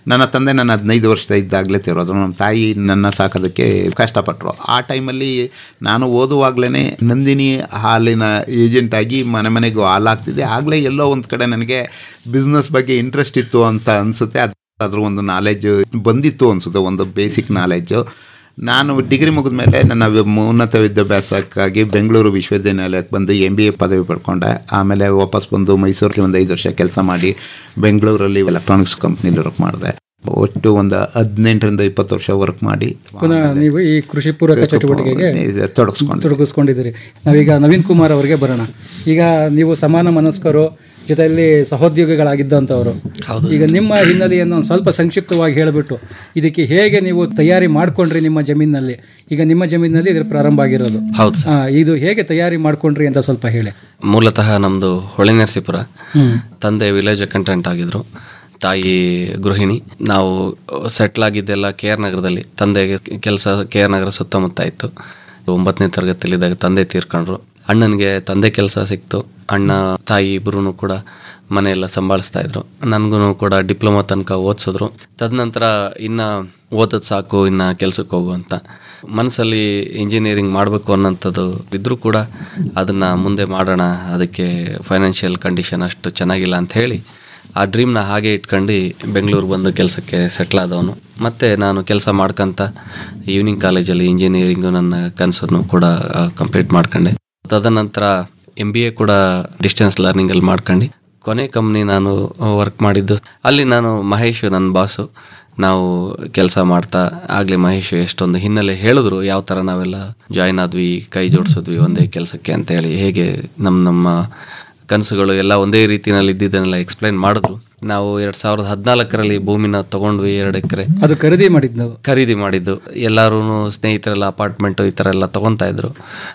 G: ನನ್ನ ತಂದೆ ನನ್ನ ಹದಿನೈದು ವರ್ಷದ ಇದ್ದಾಗಲೇ ತಿರೋದು ನಮ್ಮ ತಾಯಿ ನನ್ನ ಸಾಕೋದಕ್ಕೆ ಕಷ್ಟಪಟ್ಟರು ಆ ಟೈಮಲ್ಲಿ ನಾನು ಓದುವಾಗಲೇ ನಂದಿನಿ ಹಾಲಿನ ಏಜೆಂಟ್ ಆಗಿ ಮನೆ ಮನೆಗೂ ಹಾಲು ಹಾಕ್ತಿದ್ದೆ ಆಗಲೇ ಎಲ್ಲೋ ಒಂದು ಕಡೆ ನನಗೆ ಬಿಸ್ನೆಸ್ ಬಗ್ಗೆ ಇಂಟ್ರೆಸ್ಟ್ ಇತ್ತು ಅಂತ ಅನಿಸುತ್ತೆ ಅದು ಅದ್ರ ಒಂದು ನಾಲೆಜ್ ಬಂದಿತ್ತು ಅನಿಸುತ್ತೆ ಒಂದು ಬೇಸಿಕ್ ನಾಲೆಜು ನಾನು ಡಿಗ್ರಿ ಮುಗಿದ ಮೇಲೆ ನನ್ನ ವಿ- ಉನ್ನತ ವಿದ್ಯಾಭ್ಯಾಸಕ್ಕಾಗಿ ಬೆಂಗಳೂರು ವಿಶ್ವವಿದ್ಯಾನಿಲಯಕ್ಕೆ ಬಂದು ಎಮ್ ಬಿ ಎ ಪದವಿ ಪಡ್ಕೊಂಡೆ ಆಮೇಲೆ ವಾಪಸ್ ಬಂದು ಮೈಸೂರಿಗೆ ಒಂದು ಐದು ವರ್ಷ ಕೆಲಸ ಮಾಡಿ ಬೆಂಗಳೂರಲ್ಲಿ ಎಲೆಕ್ಟ್ರಾನಿಕ್ಸ್ ಕಂಪ್ನಿಲಿ ವರ್ಕ್ ಮಾಡಿದೆ ಒಟ್ಟು ಒಂದು ಹದಿನೆಂಟರಿಂದ ಇಪ್ಪತ್ತು ವರ್ಷ ವರ್ಕ್ ಮಾಡಿ
F: ಪುನಃ ನೀವು ಈ ಕೃಷಿ ಪೂರಕ ಚಟುವಟಿಕೆಗೆ
G: ತೊಡಗಿಸ್ಕೊಂಡು
F: ತೊಡಗಿಸ್ಕೊಂಡಿದ್ದೀರಿ ನಾವೀಗ ನವೀನ್ ಕುಮಾರ್ ಅವರಿಗೆ ಬರೋಣ ಈಗ ನೀವು ಸಮಾನ ಮನಸ್ಕರು ಜೊತೆಯಲ್ಲಿ ಸಹೋದ್ಯೋಗಿಗಳಾಗಿದ್ದಂಥವರು ಈಗ ನಿಮ್ಮ ಹಿನ್ನೆಲೆಯನ್ನು ಒಂದು ಸ್ವಲ್ಪ ಸಂಕ್ಷಿಪ್ತವಾಗಿ ಹೇಳಿಬಿಟ್ಟು ಇದಕ್ಕೆ ಹೇಗೆ ನೀವು ತಯಾರಿ ಮಾಡ್ಕೊಂಡ್ರಿ ನಿಮ್ಮ ಜಮೀನಿನಲ್ಲಿ ಈಗ ನಿಮ್ಮ ಜಮೀನಿನಲ್ಲಿ ಇದ್ರ ಪ್ರಾರಂಭ ಆಗಿರೋದು
H: ಹೌದು
F: ಆ, ಇದು ಹೇಗೆ ತಯಾರಿ ಮಾಡ್ಕೊಂಡ್ರಿ ಅಂತ ಸ್ವಲ್ಪ ಹೇಳಿ
H: ಮೂಲತಃ ನಮ್ಮದು ಹೊಳೆನರಸೀಪುರ
F: ಹ್ಮ್.
H: ತಂದೆ ವಿಲೇಜ್ ಅಕೌಂಟೆಂಟ್ ಆಗಿದ್ರು ತಾಯಿ ಗೃಹಿಣಿ ನಾವು ಸೆಟ್ಲ್ ಆಗಿದ್ದೆಲ್ಲ ಕೆ ಆರ್ ನಗರದಲ್ಲಿ ತಂದೆಗೆ ಕೆಲಸ ಕೆ ಆರ್ ನಗರ ಸುತ್ತಮುತ್ತ ಇತ್ತು ಒಂಬತ್ತನೇ ತರಗತಿಯಲ್ಲಿದ್ದಾಗ ತಂದೆ ತೀರ್ಕೊಂಡ್ರು ಅಣ್ಣನಿಗೆ ತಂದೆ ಕೆಲಸ ಸಿಕ್ತು ಅಣ್ಣ ತಾಯಿ ಇಬ್ಬರೂ ಕೂಡ ಮನೆಯೆಲ್ಲ ಸಂಭಾಳಿಸ್ತಾ ಇದ್ರು ನನಗೂ ಕೂಡ ಡಿಪ್ಲೊಮಾ ತನಕ ಓದಿಸಿದ್ರು ತದನಂತರ ಇನ್ನ ಓದೋದು ಸಾಕು ಇನ್ನ ಕೆಲ್ಸಕ್ಕೆ ಹೋಗು ಅಂತ ಮನಸ್ಸಲ್ಲಿ ಇಂಜಿನಿಯರಿಂಗ್ ಮಾಡಬೇಕು ಅನ್ನೋಂಥದ್ದು ಇದ್ರೂ ಕೂಡ ಅದನ್ನು ಮುಂದೆ ಮಾಡೋಣ ಅದಕ್ಕೆ ಫೈನಾನ್ಷಿಯಲ್ ಕಂಡೀಷನ್ ಅಷ್ಟು ಚೆನ್ನಾಗಿಲ್ಲ ಅಂತ ಹೇಳಿ ಆ ಡ್ರೀಮ್ನ ಹಾಗೆ ಇಟ್ಕೊಂಡು ಬೆಂಗಳೂರು ಬಂದು ಕೆಲಸಕ್ಕೆ ಸೆಟ್ಲ್ ಆದವನು ಮತ್ತು ನಾನು ಕೆಲಸ ಮಾಡ್ಕೊಂತ ಈವ್ನಿಂಗ್ ಕಾಲೇಜಲ್ಲಿ ಇಂಜಿನಿಯರಿಂಗು ನನ್ನ ಕನಸನ್ನು ಕೂಡ ಕಂಪ್ಲೀಟ್ ಮಾಡ್ಕೊಂಡೆ ತದನಂತರ ಎಮ್ ಬಿ ಎ ಕೂಡ ಡಿಸ್ಟೆನ್ಸ್ ಲರ್ನಿಂಗಲ್ಲಿ ಮಾಡ್ಕೊಂಡು ಕೊನೆ ಕಂಪ್ನಿ ನಾನು ವರ್ಕ್ ಮಾಡಿದ್ದು ಅಲ್ಲಿ ನಾನು ಮಹೇಶ್ ನನ್ನ ಬಾಸು ನಾವು ಕೆಲಸ ಮಾಡ್ತಾ ಆಗಲೇ ಮಹೇಶ್ ಎಷ್ಟೊಂದು ಹಿನ್ನೆಲೆ ಹೇಳಿದ್ರು ಯಾವ ಥರ ನಾವೆಲ್ಲ ಜಾಯ್ನ್ ಆದ್ವಿ ಕೈ ಜೋಡಿಸಿದ್ವಿ ಒಂದೇ ಕೆಲಸಕ್ಕೆ ಅಂತೇಳಿ ಹೇಗೆ ನಮ್ಮ ನಮ್ಮ ಕನಸುಗಳು ಎಲ್ಲ ಒಂದೇ ರೀತಿಯಲ್ಲಿ ಇದ್ದಿದ್ದನ್ನೆಲ್ಲ ಎಕ್ಸ್ಪ್ಲೈನ್ ಮಾಡಿದ್ರು ನಾವು ಎರಡು ಸಾವಿರದ ಹದಿನಾಲ್ಕರಲ್ಲಿ ಭೂಮಿನ ತಗೊಂಡ್ವಿ ಎರಡು ಎಕರೆ
F: ಅದು ಖರೀದಿ ಮಾಡಿದ್ದು ನಾವು
H: ಖರೀದಿ ಮಾಡಿದ್ದು ಎಲ್ಲರೂ ಸ್ನೇಹಿತರೆಲ್ಲ ಅಪಾರ್ಟ್ಮೆಂಟು ಈ ಥರ ಎಲ್ಲ ತೊಗೊತಾ ಇದ್ರು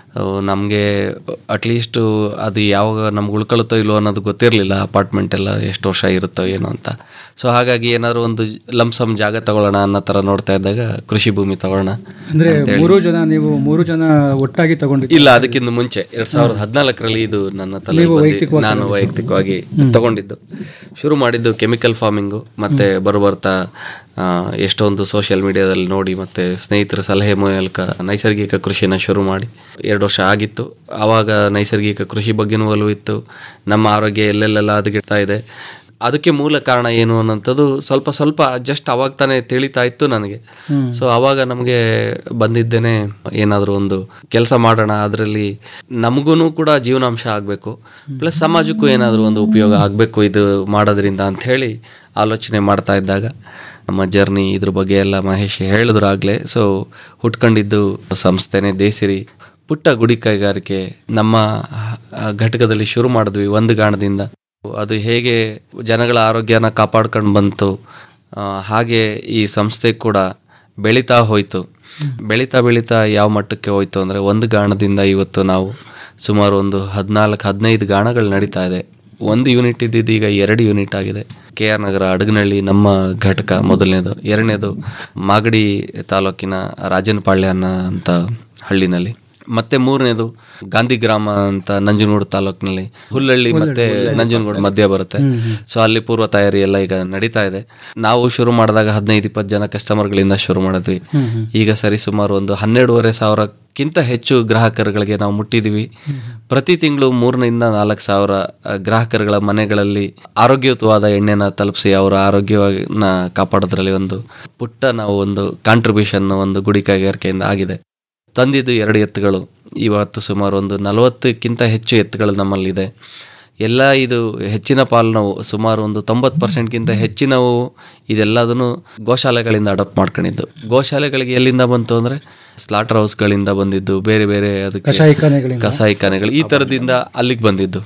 H: ನಮಗೆ ಅಟ್ಲೀಸ್ಟು ಅದು ಯಾವಾಗ ನಮ್ಗೆ ಉಳ್ಕೊಳುತ್ತೋ ಇಲ್ವೋ ಅನ್ನೋದು ಗೊತ್ತಿರಲಿಲ್ಲ ಅಪಾರ್ಟ್ಮೆಂಟ್ ಎಲ್ಲ ಎಷ್ಟು ವರ್ಷ ಇರುತ್ತೋ ಏನೋ ಅಂತ ಸೊ ಹಾಗಾಗಿ ಏನಾದ್ರು ಒಂದು ಲಂಸಮ್ ಜಾಗ ತಗೊಳ್ಳೋಣ ಅನ್ನೋ ಥರ ನೋಡ್ತಾ ಇದ್ದಾಗ ಕೃಷಿ ಭೂಮಿ ತಗೊಳ್ಳೋಣ
F: ಅಂದ್ರೆ ಮೂರು ಜನ ನೀವು ಮೂರು ಜನ ಒಟ್ಟಾಗಿ ತಗೊಂಡಿದ್ದು
H: ಇಲ್ಲ ಅದಕ್ಕಿಂತ ಮುಂಚೆ ಎರಡ್ ಸಾವಿರದ ಹದಿನಾಲ್ಕರಲ್ಲಿ ಇದು ನನ್ನ ತಲೆ ನಾನು ವೈಯಕ್ತಿಕವಾಗಿ ತಗೊಂಡಿದ್ದು ಶುರು ಮಾಡಿದ್ದು ಕೆಮಿಕಲ್ ಫಾರ್ಮಿಂಗು ಮತ್ತೆ ಬರುಬರ್ತಾ ಆ, ಎಷ್ಟೊಂದು ಸೋಷಿಯಲ್ ಮೀಡಿಯಾದಲ್ಲಿ ನೋಡಿ ಮತ್ತೆ ಸ್ನೇಹಿತರ ಸಲಹೆ ಮೂಲಕ ನೈಸರ್ಗಿಕ ಕೃಷಿನ ಶುರು ಮಾಡಿ ಎರಡು ವರ್ಷ ಆಗಿತ್ತು ಆವಾಗ ನೈಸರ್ಗಿಕ ಕೃಷಿ ಬಗ್ಗೆನೂ ಒಲವು ಇತ್ತು ನಮ್ಮ ಆರೋಗ್ಯ ಎಲ್ಲೆಲ್ಲೆಲ್ಲ ಹದಗೆಡ್ತಾ ಇದೆ ಅದಕ್ಕೆ ಮೂಲ ಕಾರಣ ಏನು ಅನ್ನೋಂಥದ್ದು ಸ್ವಲ್ಪ ಸ್ವಲ್ಪ ಜಸ್ಟ್ ಅವಾಗ ತಾನೇ ತಿಳಿತಾ ಇತ್ತು ನನಗೆ ಸೊ ಅವಾಗ ನಮಗೆ ಬಂದಿದ್ದೇನೆ ಏನಾದರೂ ಒಂದು ಕೆಲಸ ಮಾಡೋಣ ಅದರಲ್ಲಿ ನಮಗೂ ಕೂಡ ಜೀವನಾಂಶ ಆಗಬೇಕು ಪ್ಲಸ್ ಸಮಾಜಕ್ಕೂ ಏನಾದರೂ ಒಂದು ಉಪಯೋಗ ಆಗಬೇಕು ಇದು ಮಾಡೋದ್ರಿಂದ ಅಂತ ಹೇಳಿ ಆಲೋಚನೆ ಮಾಡ್ತಾ ಇದ್ದಾಗ ನಮ್ಮ ಜರ್ನಿ ಇದ್ರ ಬಗ್ಗೆ ಎಲ್ಲ ಮಹೇಶ್ ಹೇಳಿದ್ರು ಆಗಲೇ ಸೊ ಹುಟ್ಕೊಂಡಿದ್ದು ಸಂಸ್ಥೆನೇ ದೇಸಿರಿ ಪುಟ್ಟ ಗುಡಿ ಕೈಗಾರಿಕೆ ನಮ್ಮ ಆ, ಘಟಕದಲ್ಲಿ ಶುರು ಮಾಡಿದ್ವಿ ಒಂದು ಗಾಣದಿಂದ ಅದು ಹೇಗೆ ಜನಗಳ ಆರೋಗ್ಯನ ಕಾಪಾಡ್ಕೊಂಡು ಬಂತು ಆ, ಹಾಗೆ ಈ ಸಂಸ್ಥೆ ಕೂಡ ಬೆಳೀತಾ ಹೋಯ್ತು ಬೆಳೀತಾ ಬೆಳೀತಾ ಯಾವ ಮಟ್ಟಕ್ಕೆ ಹೋಯ್ತು ಅಂದರೆ ಒಂದು ಗಾಣದಿಂದ ಇವತ್ತು ನಾವು ಸುಮಾರು ಒಂದು ಹದಿನಾಲ್ಕು ಹದಿನೈದು ಗಾಣಗಳು ನಡೀತಾ ಇದೆ ಒಂದು ಯೂನಿಟ್ ಇದ್ದಿದ್ದು ಈಗ ಎರಡು ಯೂನಿಟ್ ಆಗಿದೆ ಕೆ ಆರ್ ನಗರ ಅಡಗನಹಳ್ಳಿ ನಮ್ಮ ಘಟಕ ಮೊದಲನೇದು ಎರಡನೇದು ಮಾಗಡಿ ತಾಲೂಕಿನ ರಾಜನಪಾಳ್ಯ ಅನ್ನೋ ಅಂತ ಹಳ್ಳಿನಲ್ಲಿ ಮತ್ತೆ ಮೂರನೇದು ಗಾಂಧಿ ಗ್ರಾಮ ಅಂತ ನಂಜನಗೂಡು ತಾಲೂಕಿನಲ್ಲಿ ಹುಲ್ಲಳ್ಳಿ ಮತ್ತೆ ನಂಜನಗೂಡು ಮಧ್ಯ ಬರುತ್ತೆ ಸೊ ಅಲ್ಲಿ ಪೂರ್ವ ತಯಾರಿ ಎಲ್ಲ ಈಗ ನಡೀತಾ ಇದೆ ನಾವು ಶುರು ಮಾಡಿದಾಗ ಹದಿನೈದು ಇಪ್ಪತ್ತು ಜನ ಕಸ್ಟಮರ್ಗಳಿಂದ ಶುರು ಮಾಡಿದ್ವಿ ಈಗ ಸರಿ ಸುಮಾರು ಒಂದು ಹನ್ನೆರಡೂವರೆ ಸಾವಿರಕ್ಕಿಂತ ಹೆಚ್ಚು ಗ್ರಾಹಕರುಗಳಿಗೆ ನಾವು ಮುಟ್ಟಿದ್ವಿ ಪ್ರತಿ ತಿಂಗಳು ಮೂರರಿಂದ ನಾಲ್ಕು ಸಾವಿರ ಆ, ಗ್ರಾಹಕರುಗಳ ಮನೆಗಳಲ್ಲಿ ಆರೋಗ್ಯಯುತವಾದ ಎಣ್ಣೆನ ತಲುಪಿಸಿ ಅವರ ಆರೋಗ್ಯವನ್ನ ಕಾಪಾಡೋದ್ರಲ್ಲಿ ಒಂದು ಪುಟ್ಟ ನಾವು ಒಂದು ಕಾಂಟ್ರಿಬ್ಯೂಷನ್ ಒಂದು ಗುಡಿ ಕೈಗಾರಿಕೆಯಿಂದ ಆಗಿದೆ ತಂದಿದ್ದು ಎರಡು ಎತ್ತುಗಳು ಇವತ್ತು ಸುಮಾರು ಒಂದು ನಲವತ್ತಕ್ಕಿಂತ ಹೆಚ್ಚು ಎತ್ತುಗಳು ನಮ್ಮಲ್ಲಿದೆ ಎಲ್ಲ ಇದು ಹೆಚ್ಚಿನ ಪಾಲು ನಾವು ಸುಮಾರು ಒಂದು ತೊಂಬತ್ತು ಪರ್ಸೆಂಟ್ಗಿಂತ ಹೆಚ್ಚಿನವು ಇದೆಲ್ಲದನ್ನು ಗೋಶಾಲೆಗಳಿಂದ ಅಡಾಪ್ಟ್ ಮಾಡ್ಕೊಂಡಿದ್ದು ಗೋಶಾಲೆಗಳಿಗೆ ಎಲ್ಲಿಂದ ಬಂತು ಅಂದರೆ ಸ್ಲಾಟರ್ ಹೌಸ್ಗಳಿಂದ ಬಂದಿದ್ದು ಬೇರೆ ಬೇರೆ ಅದಕ್ಕೆ
F: ಕಷಾಯಿಖಾನೆಗಳಿಂದ.
H: ಕಸಾಯಿಖಾನೆಗಳು ಈ ಥರದಿಂದ ಅಲ್ಲಿಗೆ ಬಂದಿದ್ದು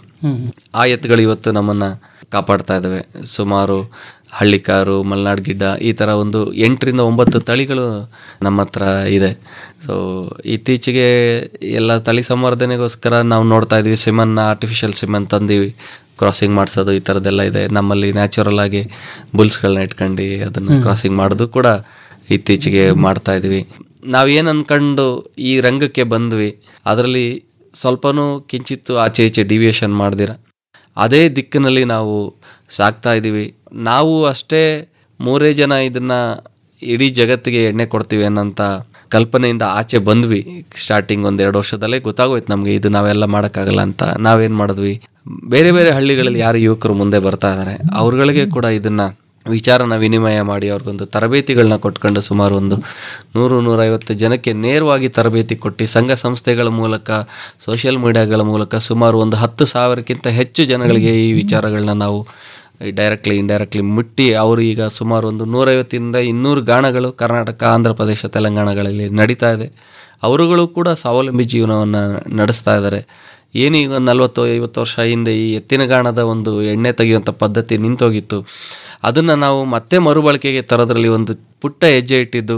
H: ಆ ಎತ್ತುಗಳು ಇವತ್ತು ನಮ್ಮನ್ನು ಕಾಪಾಡ್ತಾ ಇದ್ದಾವೆ ಸುಮಾರು ಹಳ್ಳಿಕಾರು ಮಲೆನಾಡ್ ಗಿಡ್ಡ ಈ ಥರ ಒಂದು ಎಂಟರಿಂದ ಒಂಬತ್ತು ತಳಿಗಳು ನಮ್ಮ ಹತ್ರ ಇದೆ ಸೊ ಇತ್ತೀಚೆಗೆ ಎಲ್ಲ ತಳಿ ಸಂವರ್ಧನೆಗೋಸ್ಕರ ನಾವು ನೋಡ್ತಾ ಇದ್ವಿ ಸಿಮನ್ನ ಆರ್ಟಿಫಿಷಿಯಲ್ ಸಿಮನ್ ತಂದೀವಿ ಕ್ರಾಸಿಂಗ್ ಮಾಡಿಸೋದು ಈ ಥರದ್ದೆಲ್ಲ ಇದೆ ನಮ್ಮಲ್ಲಿ ನ್ಯಾಚುರಲ್ ಆಗಿ ಬುಲ್ಸ್ಗಳನ್ನ ಇಟ್ಕೊಂಡು ಅದನ್ನು ಕ್ರಾಸಿಂಗ್ ಮಾಡೋದು ಕೂಡ ಇತ್ತೀಚೆಗೆ ಮಾಡ್ತಾ ಇದ್ವಿ ನಾವೇನು ಅನ್ಕೊಂಡು ಈ ರಂಗಕ್ಕೆ ಬಂದ್ವಿ ಅದರಲ್ಲಿ ಸ್ವಲ್ಪನೂ ಕಿಂಚಿತ್ತು ಆಚೆ ಈಚೆ ಡಿವಿಯೇಷನ್ ಮಾಡ್ದಿರ ಅದೇ ದಿಕ್ಕಿನಲ್ಲಿ ನಾವು ಸಾಕ್ತಾ ಇದ್ದೀವಿ ನಾವು ಅಷ್ಟೇ ಮೂರೇ ಜನ ಇದನ್ನ ಇಡೀ ಜಗತ್ತಿಗೆ ಎಣ್ಣೆ ಕೊಡ್ತೀವಿ ಅನ್ನೋಂಥ ಕಲ್ಪನೆಯಿಂದ ಆಚೆ ಬಂದ್ವಿ ಸ್ಟಾರ್ಟಿಂಗ್ ಒಂದು ಎರಡು ವರ್ಷದಲ್ಲೇ ಗೊತ್ತಾಗೋಯ್ತು ನಮಗೆ ಇದು ನಾವೆಲ್ಲ ಮಾಡೋಕ್ಕಾಗಲ್ಲ ಅಂತ ನಾವೇನು ಮಾಡಿದ್ವಿ ಬೇರೆ ಬೇರೆ ಹಳ್ಳಿಗಳಲ್ಲಿ ಯಾರು ಯುವಕರು ಮುಂದೆ ಬರ್ತಾ ಇದ್ದಾರೆ ಅವ್ರಗಳಿಗೆ ಕೂಡ ಇದನ್ನ ವಿಚಾರನ ವಿನಿಮಯ ಮಾಡಿ ಅವ್ರಿಗೊಂದು ತರಬೇತಿಗಳನ್ನ ಕೊಟ್ಕೊಂಡು ಸುಮಾರು ಒಂದು ನೂರು ನೂರೈವತ್ತು ಜನಕ್ಕೆ ನೇರವಾಗಿ ತರಬೇತಿ ಕೊಟ್ಟು ಸಂಘ ಸಂಸ್ಥೆಗಳ ಮೂಲಕ ಸೋಷಿಯಲ್ ಮೀಡಿಯಾಗಳ ಮೂಲಕ ಸುಮಾರು ಒಂದು ಹತ್ತು ಸಾವಿರಕ್ಕಿಂತ ಹೆಚ್ಚು ಜನಗಳಿಗೆ ಈ ವಿಚಾರಗಳನ್ನ ನಾವು ಡೈರೆಕ್ಟ್ಲಿ ಇಂಡೈರೆಕ್ಟ್ಲಿ ಮುಟ್ಟಿ ಅವರು ಈಗ ಸುಮಾರು ಒಂದು ನೂರೈವತ್ತಿಂದ ಇನ್ನೂರು ಗಾಣಗಳು ಕರ್ನಾಟಕ ಆಂಧ್ರ ಪ್ರದೇಶ ತೆಲಂಗಾಣಗಳಲ್ಲಿ ನಡೀತಾ ಇದೆ ಅವರುಗಳು ಕೂಡ ಸ್ವಾವಲಂಬಿ ಜೀವನವನ್ನು ನಡೆಸ್ತಾ ಇದ್ದಾರೆ ಏನೀಗ ನಲವತ್ತು ಐವತ್ತು ವರ್ಷ ಹಿಂದೆ ಈ ಎತ್ತಿನ ಗಾಣದ ಒಂದು ಎಣ್ಣೆ ತೆಗೆಯುವಂಥ ಪದ್ಧತಿ ನಿಂತೋಗಿತ್ತು ಅದನ್ನು ನಾವು ಮತ್ತೆ ಮರುಬಳಕೆಗೆ ತರೋದ್ರಲ್ಲಿ ಒಂದು ಪುಟ್ಟ ಹೆಜ್ಜೆ ಇಟ್ಟಿದ್ದು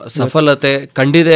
H: ಸಫಲತೆ ಕಂಡಿದೆ